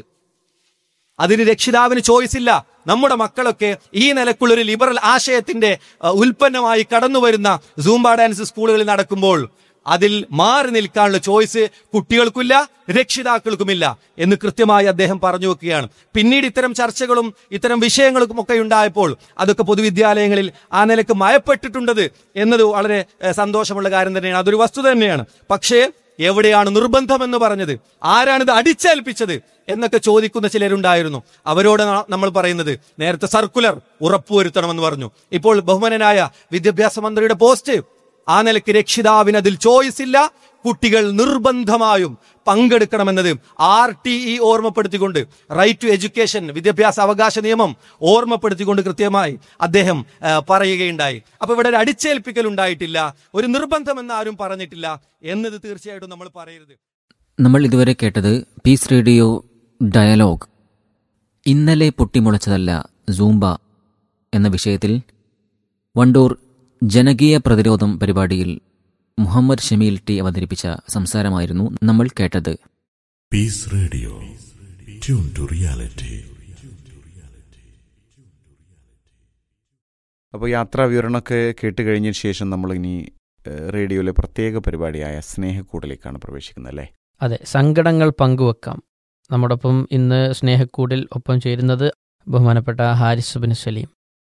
അതിന് രക്ഷിതാവിന് ചോയ്സ് ഇല്ല നമ്മുടെ മക്കളൊക്കെ ഈ നിലക്കുള്ള ഒരു ലിബറൽ ആശയത്തിന്റെ അഹ്, ഉൽപ്പന്നമായി കടന്നു വരുന്ന സൂംബ ഡാൻസ് സ്കൂളുകളിൽ നടക്കുമ്പോൾ അതിൽ മാറി നിൽക്കാനുള്ള ചോയ്സ് കുട്ടികൾക്കില്ല രക്ഷിതാക്കൾക്കുമില്ല എന്ന് കൃത്യമായി അദ്ദേഹം പറഞ്ഞു വെക്കുകയാണ് പിന്നീട് ഇത്തരം ചർച്ചകളും ഇത്തരം വിഷയങ്ങളും ഒക്കെ ഉണ്ടായപ്പോൾ അതൊക്കെ പൊതുവിദ്യാലയങ്ങളിൽ ആ നിലക്ക് മയപ്പെട്ടിട്ടുണ്ടത് എന്നത് വളരെ ഏഹ്, സന്തോഷമുള്ള കാര്യം തന്നെയാണ് അതൊരു വസ്തുത തന്നെയാണ് പക്ഷേ എവിടെയാണ് നിർബന്ധം എന്ന് പറഞ്ഞത് ആരാണിത് അടിച്ചേൽപ്പിച്ചത് എന്നൊക്കെ ചോദിക്കുന്ന ചിലരുണ്ടായിരുന്നു അവരോട് ന- നമ്മൾ പറയുന്നത് നേരത്തെ സർക്കുലർ ഉറപ്പുവരുത്തണമെന്ന് പറഞ്ഞു ഇപ്പോൾ ബഹുമാനനായ വിദ്യാഭ്യാസ മന്ത്രിയുടെ പോസ്റ്റ് ആ നിലയ്ക്ക് രക്ഷിതാവിന് അതിൽ ചോയ്സ് ഇല്ല കുട്ടികൾ നിർബന്ധമായും പങ്കെടുക്കണമെന്നത് ആർ ടി ഇ ഓർമ്മപ്പെടുത്തിക്കൊണ്ട് റൈറ്റ് ടു എഡ്യൂക്കേഷൻ വിദ്യാഭ്യാസ അവകാശ നിയമം ഓർമ്മപ്പെടുത്തിക്കൊണ്ട് കൃത്യമായി അദ്ദേഹം ആ, പറയുകയുണ്ടായി അപ്പൊ ഇവിടെ ഒരു അടിച്ചേൽപ്പിക്കൽ ഉണ്ടായിട്ടില്ല ഒരു നിർബന്ധം എന്ന് ആരും പറഞ്ഞിട്ടില്ല എന്നത് തീർച്ചയായിട്ടും നമ്മൾ പറയരുത് നമ്മൾ ഇതുവരെ കേട്ടത് പീസ് റേഡിയോ ഡയലോഗ് ഇന്നലെ പൊട്ടിമുളച്ചതല്ല സൂംബ എന്ന വിഷയത്തിൽ വണ്ടൂർ ജനകീയ പ്രതിരോധം പരിപാടിയിൽ മുഹമ്മദ് ഷമീൽ ടി അവതരിപ്പിച്ച സംസാരമായിരുന്നു നമ്മൾ കേട്ടത് Peace Radio. Tune to reality. അപ്പോൾ യാത്രാ വിവരണമൊക്കെ കേട്ട് കഴിഞ്ഞതിന് ശേഷം നമ്മൾ ഇനി ഏഹ്, റേഡിയോയിലെ പ്രത്യേക പരിപാടിയായ സ്നേഹക്കൂടിലേക്കാണ് പ്രവേശിക്കുന്നത് അല്ലേ അതെ സങ്കടങ്ങൾ പങ്കുവെക്കാം നമ്മോടൊപ്പം ഇന്ന് സ്നേഹക്കൂടിൽ ഒപ്പം ചേരുന്നത് ബഹുമാനപ്പെട്ട ഹാരിസ് ബിൻ സലീം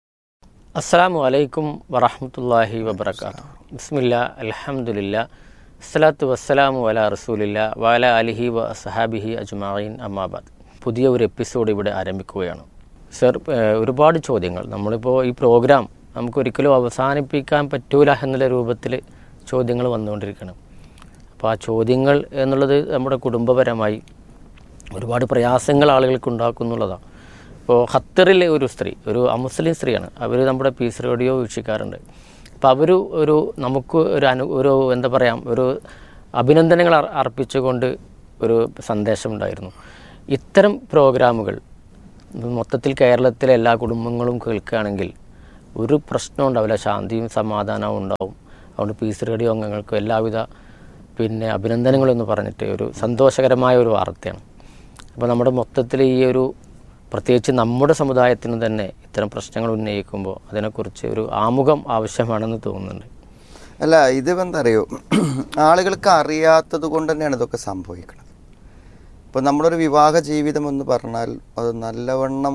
അസ്സാം വലൈക്കും വറഹമത്തല്ലാഹി വബർക്കാത്തു ബിസ്മില്ല അൽഹംദുലില്ല അസ്സലാത്തു വസ്സലാമു അല റസൂലില്ല വാല അലിഹി വ സഹാബിഹി അജ്മായിൻ അമ്മാബാദ് പുതിയ ഒരു എപ്പിസോഡ് ഇവിടെ ആരംഭിക്കുകയാണ് സർ ഏഹ് ഒരുപാട് ചോദ്യങ്ങൾ നമ്മളിപ്പോൾ ഈ പ്രോഗ്രാം നമുക്കൊരിക്കലും അവസാനിപ്പിക്കാൻ പറ്റൂല എന്നുള്ള രൂപത്തിൽ ചോദ്യങ്ങൾ വന്നുകൊണ്ടിരിക്കണം അപ്പോൾ ആ ചോദ്യങ്ങൾ എന്നുള്ളത് നമ്മുടെ കുടുംബപരമായി ഒരുപാട് പ്രയാസങ്ങൾ ആളുകൾക്ക് ഉണ്ടാക്കുന്നുള്ളതാണ് ഇപ്പോൾ ഖത്തറിലെ ഒരു സ്ത്രീ ഒരു അമുസ്ലിം സ്ത്രീയാണ് അവർ നമ്മുടെ പീസ് റേഡിയോ വീക്ഷിക്കാറുണ്ട് അപ്പോൾ അവർ ഒരു നമുക്ക് ഒരു അനു ഒരു എന്താ പറയുക ഒരു അഭിനന്ദനങ്ങൾ അർ- അർപ്പിച്ചുകൊണ്ട് ഒരു സന്ദേശമുണ്ടായിരുന്നു ഇത്തരം പ്രോഗ്രാമുകൾ മൊത്തത്തിൽ കേരളത്തിലെ എല്ലാ കുടുംബങ്ങളും കേൾക്കുകയാണെങ്കിൽ ഒരു പ്രശ്നവും ഉണ്ടാവില്ല ശാന്തിയും സമാധാനവും ഉണ്ടാവും അതുകൊണ്ട് പീസ് റേഡിയോ അംഗങ്ങൾക്ക് എല്ലാവിധ പിന്നെ അഭിനന്ദനങ്ങളെന്ന് പറഞ്ഞിട്ട് ഒരു സന്തോഷകരമായ ഒരു വാർത്തയാണ് അപ്പോൾ നമ്മുടെ മൊത്തത്തിൽ ഈ ഒരു പ്രത്യേകിച്ച് നമ്മുടെ സമുദായത്തിന് തന്നെ ഇത്തരം പ്രശ്നങ്ങൾ ഉന്നയിക്കുമ്പോൾ അതിനെക്കുറിച്ച് ഒരു ആമുഖം ആവശ്യമാണെന്ന് തോന്നുന്നുണ്ട് അല്ല ഇത് എന്താ അറിയോ ആളുകൾക്ക് അറിയാത്തത് കൊണ്ട് തന്നെയാണ് ഇതൊക്കെ സംഭവിക്കുന്നത് ഇപ്പോൾ നമ്മളൊരു വിവാഹ ജീവിതം എന്ന് പറഞ്ഞാൽ അത് നല്ലവണ്ണം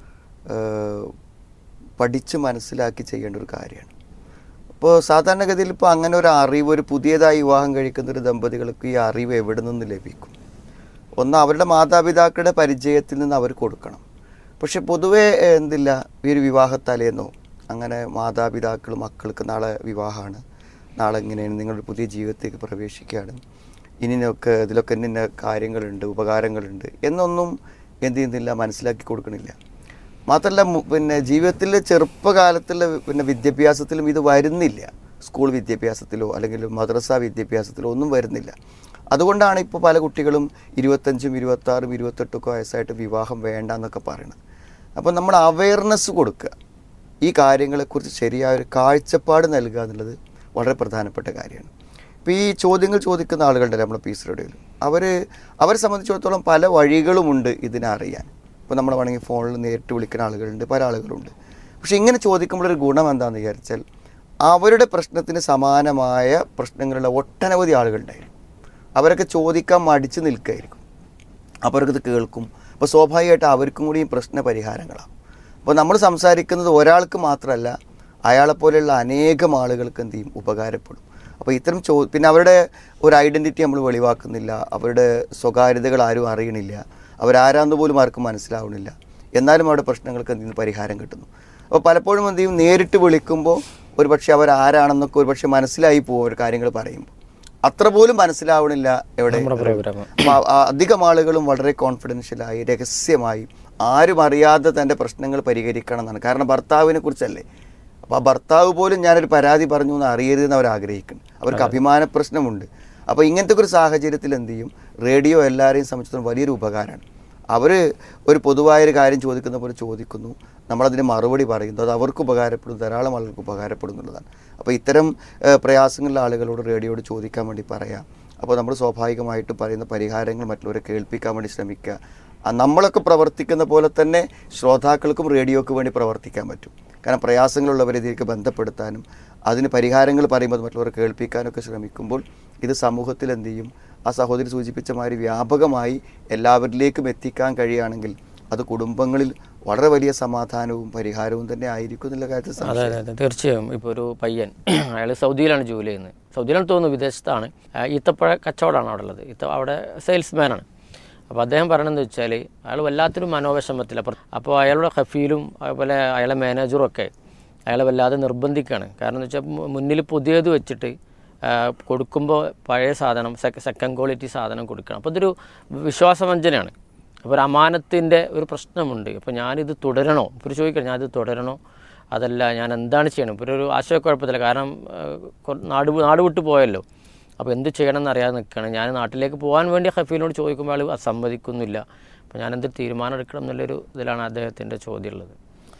ഏഹ്, പഠിച്ച് മനസ്സിലാക്കി ചെയ്യേണ്ട ഒരു കാര്യമാണ് ഇപ്പോൾ സാധാരണഗതിയിൽ ഇപ്പോൾ അങ്ങനെ ഒരു അറിവ് ഒരു പുതിയതായി വിവാഹം കഴിക്കുന്ന ഒരു ദമ്പതികൾക്ക് ഈ അറിവ് എവിടെ നിന്ന് ലഭിക്കും ഒന്ന് അവരുടെ മാതാപിതാക്കളുടെ പരിചയത്തിൽ നിന്ന് അവർ കൊടുക്കണം പക്ഷെ പൊതുവേ ഏഹ്, എന്തില്ല ഈ ഒരു വിവാഹത്തലേന്നോ അങ്ങനെ മാതാപിതാക്കൾ മക്കൾക്ക് നാളെ വിവാഹമാണ് നാളെ ഇങ്ങനെയാണ് നിങ്ങളുടെ പുതിയ ജീവിതത്തേക്ക് പ്രവേശിക്കുകയാണ് ഇനിയൊക്കെ ഇതിലൊക്കെ ഇന്ന കാര്യങ്ങളുണ്ട് ഉപകാരങ്ങളുണ്ട് എന്നൊന്നും എന്ത് ചെയ്യുന്നില്ല മനസ്സിലാക്കി കൊടുക്കണില്ല മാത്രമല്ല മു- പിന്നെ ജീവിതത്തിലെ ചെറുപ്പകാലത്തുള്ള പിന്നെ വിദ്യാഭ്യാസത്തിലും ഇത് വരുന്നില്ല സ്കൂൾ വിദ്യാഭ്യാസത്തിലോ അല്ലെങ്കിൽ മദ്രസ വിദ്യാഭ്യാസത്തിലോ ഒന്നും വരുന്നില്ല അതുകൊണ്ടാണ് ഇപ്പോൾ പല കുട്ടികളും ഇരുപത്തഞ്ചും ഇരുപത്താറും ഇരുപത്തെട്ടൊക്കെ വയസ്സായിട്ട് വിവാഹം വേണ്ട എന്നൊക്കെ പറയുന്നത് അപ്പോൾ നമ്മൾ അവയർനെസ് കൊടുക്കുക ഈ കാര്യങ്ങളെക്കുറിച്ച് ശരിയായ ഒരു കാഴ്ചപ്പാട് നൽകുക എന്നുള്ളത് വളരെ പ്രധാനപ്പെട്ട കാര്യമാണ് ഇപ്പോൾ ഈ ചോദ്യങ്ങൾ ചോദിക്കുന്ന ആളുകളുടെ നമ്മുടെ പീസ് റേഡിയോയിൽ അവർ അവരെ സംബന്ധിച്ചിടത്തോളം പല വഴികളുമുണ്ട് ഇതിനെ അറിയാൻ ഇപ്പോൾ നമ്മൾ വേണമെങ്കിൽ ഫോണിൽ നേരിട്ട് വിളിക്കുന്ന ആളുകളുണ്ട് പല ആളുകളുണ്ട് പക്ഷേ ഇങ്ങനെ ചോദിക്കുമ്പോഴൊരു ഗുണം എന്താണെന്ന് വിചാരിച്ചാൽ അവരുടെ പ്രശ്നത്തിന് സമാനമായ പ്രശ്നങ്ങളുള്ള ഒട്ടനവധി ആളുകളുണ്ടായിരിക്കും അവരൊക്കെ ചോദിക്കാൻ മടിച്ച് നിൽക്കുകയായിരിക്കും അപ്പോൾ അവർക്കിത് കേൾക്കും അപ്പോൾ സ്വാഭാവികമായിട്ട് അവർക്കും കൂടി ഈ പ്രശ്ന പരിഹാരങ്ങളാണ് അപ്പോൾ നമ്മൾ സംസാരിക്കുന്നത് ഒരാൾക്ക് മാത്രമല്ല അയാളെപ്പോലെയുള്ള അനേകം ആളുകൾക്ക് എന്ത് ചെയ്യും ഉപകാരപ്പെടും അപ്പോൾ ഇത്തരം ചോ പിന്നെ അവരുടെ ഒരു ഐഡൻറ്റിറ്റി നമ്മൾ വെളിവാക്കുന്നില്ല അവരുടെ സ്വകാര്യതകൾ ആരും അറിയണില്ല അവരാരാന്ന് പോലും ആർക്കും മനസ്സിലാവണില്ല എന്നാലും അവരുടെ പ്രശ്നങ്ങൾക്ക് എന്ത് ചെയ്യുന്നു പരിഹാരം കിട്ടുന്നു അപ്പോൾ പലപ്പോഴും എന്ത് ചെയ്യും നേരിട്ട് വിളിക്കുമ്പോൾ ഒരു പക്ഷേ അവരാരാണെന്നൊക്കെ ഒരു പക്ഷേ മനസ്സിലായി പോകും അവർ കാര്യങ്ങൾ പറയുമ്പോൾ അത്ര പോലും മനസ്സിലാവണില്ല എവിടെ നമ്മുടെ പ്രോഗ്രാം അപ്പൊ ആ- ആ അധികം ആളുകളും വളരെ കോൺഫിഡൻഷ്യലായി രഹസ്യമായി ആരും അറിയാതെ തൻ്റെ പ്രശ്നങ്ങൾ പരിഹരിക്കണം എന്നാണ് കാരണം ഭർത്താവിനെ കുറിച്ചല്ലേ അപ്പോൾ ആ ഭർത്താവ് പോലും ഞാനൊരു പരാതി പറഞ്ഞു എന്ന് അറിയരുതെന്ന് അവർ ആഗ്രഹിക്കുന്നു അവർക്ക് അഭിമാന പ്രശ്നമുണ്ട് അപ്പോൾ ഇങ്ങനത്തെ ഒരു സാഹചര്യത്തിൽ എന്ത് ചെയ്യും റേഡിയോ എല്ലാവരെയും സംബന്ധിച്ചിടത്തോളം വലിയൊരു ഉപകാരമാണ് അവർ ഒരു പൊതുവായൊരു കാര്യം ചോദിക്കുന്ന പോലെ ചോദിക്കുന്നു നമ്മളതിന് മറുപടി പറയുന്നു അത് അവർക്ക് ഉപകാരപ്പെടും ധാരാളം ആളുകൾക്ക് ഉപകാരപ്പെടും എന്നുള്ളതാണ് അപ്പോൾ ഇത്തരം ഏഹ്, പ്രയാസങ്ങളുള്ള ആളുകളോട് റേഡിയോയോട് ചോദിക്കാൻ വേണ്ടി പറയാം അപ്പോൾ നമ്മൾ സ്വാഭാവികമായിട്ട് പറയുന്ന പരിഹാരങ്ങൾ മറ്റുള്ളവരെ കേൾപ്പിക്കാൻ വേണ്ടി ശ്രമിക്കുക ആ നമ്മളൊക്കെ പ്രവർത്തിക്കുന്ന പോലെ തന്നെ ശ്രോതാക്കൾക്കും റേഡിയോക്ക് വേണ്ടി പ്രവർത്തിക്കാൻ പറ്റും കാരണം പ്രയാസങ്ങളുള്ളവരെ ഇതിലേക്ക് ബന്ധപ്പെടുത്താനും അതിന് പരിഹാരങ്ങൾ പറയുമ്പോൾ അത് മറ്റുള്ളവരെ കേൾപ്പിക്കാനൊക്കെ ശ്രമിക്കുമ്പോൾ ഇത് സമൂഹത്തിൽ എന്ത് ചെയ്യും ആ സഹോദരി സൂചിപ്പിച്ച മാതിരി വ്യാപകമായി എല്ലാവരിലേക്കും എത്തിക്കാൻ കഴിയുകയാണെങ്കിൽ അത് കുടുംബങ്ങളിൽ വളരെ വലിയ സമാധാനവും പരിഹാരവും തന്നെ ആയിരിക്കും എന്നുള്ള കാര്യത്തിൽ അതെ സംശയം അതെ അതെ തീർച്ചയായും ഇപ്പോൾ ഒരു പയ്യൻ അയാൾ സൗദിയിലാണ് ജോലി ചെയ്യുന്നത് സൗദിയിലാണ് തോന്നുന്നു വിദേശത്താണ് ആ, ഈത്തപ്പഴ കച്ചവടമാണ് അവിടെ ഉള്ളത് ഈത്ത അവിടെ സെയിൽസ്മാനാണ് അപ്പോൾ അദ്ദേഹം പറയണമെന്ന് വെച്ചാൽ അയാൾ വല്ലാത്തൊരു മനോവിഷമത്തിൽ അപ്പോൾ അയാളുടെ ഹഫീലും അതുപോലെ അയാളെ മാനേജറും ഒക്കെ അയാളെ വല്ലാതെ നിർബന്ധിക്കുകയാണ് കാരണം എന്ന് വെച്ചാൽ മു- മുന്നിൽ പുതിയത് വെച്ചിട്ട് ആ, കൊടുക്കുമ്പോൾ പഴയ സാധനം സെക്കൻഡ് ക്വാളിറ്റി സാധനം കൊടുക്കണം അപ്പോൾ ഇതൊരു വിശ്വാസവഞ്ചനയാണ് അപ്പോൾ ഒരു അമാനത്തിൻ്റെ ഒരു പ്രശ്നമുണ്ട് അപ്പോൾ ഞാനിത് തുടരണോ ഇപ്പോൾ ഒരു ചോദിക്കണം ഞാനിത് തുടരണോ അതല്ല ഞാൻ എന്താണ് ചെയ്യണം ഇപ്പോൾ ഒരു ആശയക്കുഴപ്പത്തില്ല കാരണം ആ, കൊ- നാട് വി- നാട് വിട്ട് പോയല്ലോ അപ്പോൾ എന്ത് ചെയ്യണം എന്ന് അറിയാതെ നിൽക്കുകയാണ് ഞാൻ നാട്ടിലേക്ക് പോകാൻ വേണ്ടി ഹഫീലിനോട് ചോദിക്കുമ്പോൾ ആൾ സമ്മതിക്കുന്നില്ല അപ്പോൾ ഞാൻ എന്ത് തീരുമാനം എടുക്കണം എന്നുള്ളൊരു ഇതിലാണ് അദ്ദേഹത്തിൻ്റെ ചോദ്യം ഉള്ളത്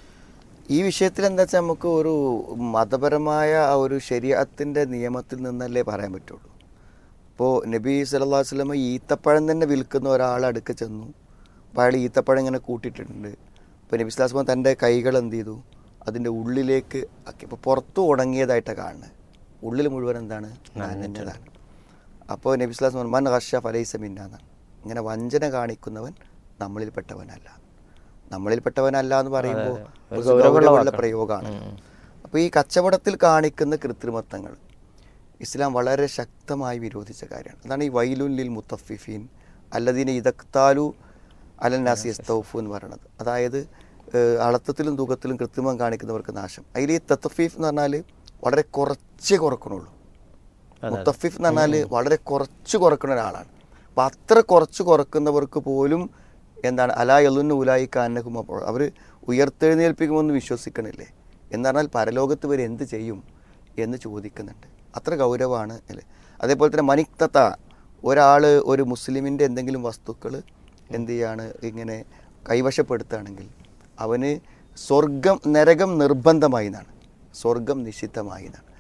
ഈ വിഷയത്തിൽ എന്താ വെച്ചാൽ നമുക്ക് ഒരു മതപരമായ ആ ഒരു ശരീരത്തിൻ്റെ നിയമത്തിൽ നിന്നല്ലേ പറയാൻ പറ്റുള്ളൂ ഇപ്പോൾ നബി സല്ലല്ലാഹു അലൈഹി വസല്ലമ ഈത്തപ്പഴം തന്നെ വിൽക്കുന്ന ഒരാൾ അടുക്ക ചെന്നു അപ്പോൾ അയാൾ ഈത്തപ്പഴം ഇങ്ങനെ കൂട്ടിയിട്ടുണ്ട് അപ്പോൾ നബി സ്വലാസ്മ തൻ്റെ കൈകൾ എന്ത് ചെയ്തു അതിൻ്റെ ഉള്ളിലേക്ക് ആക്കി ഇപ്പോൾ പുറത്ത് ഉണങ്ങിയതായിട്ടാണ് കാണുന്നത് ഉള്ളിൽ മുഴുവൻ എന്താണ് നനഞ്ഞതാണ് അപ്പോൾ നബി സ്വലാസ്മ പറഞ്ഞു, മൻ ഹർഷ ഫലൈസ മിന്നാന്നാണ് ഇങ്ങനെ വഞ്ചന കാണിക്കുന്നവൻ നമ്മളിൽപ്പെട്ടവനല്ല നമ്മളിൽപ്പെട്ടവനല്ല എന്ന് പറയുമ്പോൾ ഒരു ഗൗരവമുള്ള ഗൗരവമുള്ള വാക്കാണ്. പ്രയോഗമാണ് അപ്പോൾ ഈ കച്ചവടത്തിൽ കാണിക്കുന്ന കൃത്രിമത്വങ്ങൾ ഇസ്ലാം വളരെ ശക്തമായി വിരോധിച്ച കാര്യമാണ് അതാണ് ഈ വൈലുല്ലിൽ മുത്തഫിഫീൻ അല്ലദീന ഇതക്താലു അലൻ നാസി എസ്തൗഫു എന്ന് പറയുന്നത് അതായത് ഏഹ്, അളത്തത്തിലും തൂക്കത്തിലും കൃത്രിമം കാണിക്കുന്നവർക്ക് നാശം അതിൽ ഈ തത്തഫീഫ് എന്ന് പറഞ്ഞാൽ വളരെ കുറച്ചേ കുറക്കണുള്ളൂ മുത്തഫിഫ് എന്ന് പറഞ്ഞാൽ വളരെ കുറച്ച് കുറക്കുന്ന ഒരാളാണ് അപ്പം അത്ര കുറച്ച് കുറക്കുന്നവർക്ക് പോലും എന്താണ് അലാ എലുന്ന് ഉലായി കാനകും അപ്പോൾ അവർ ഉയർത്തെഴുന്നേൽപ്പിക്കുമെന്ന് വിശ്വസിക്കണില്ലേ എന്ന് പറഞ്ഞാൽ പരലോകത്ത് വരെ എന്ത് ചെയ്യും എന്ന് ചോദിക്കുന്നുണ്ട് അത്ര ഗൗരവമാണ് അല്ലേ അതേപോലെ തന്നെ മനിക്തത്ത ഒരാൾ ഒരു മുസ്ലിമിൻ്റെ എന്തെങ്കിലും വസ്തുക്കൾ എന്ത് ചെയ്യാണ് ഇങ്ങനെ കൈവശപ്പെടുത്തുകയാണെങ്കിൽ അവന് സ്വർഗം നരകം നിർബന്ധമായി എന്നാണ് സ്വർഗം നിഷിദ്ധമായി എന്നാണ്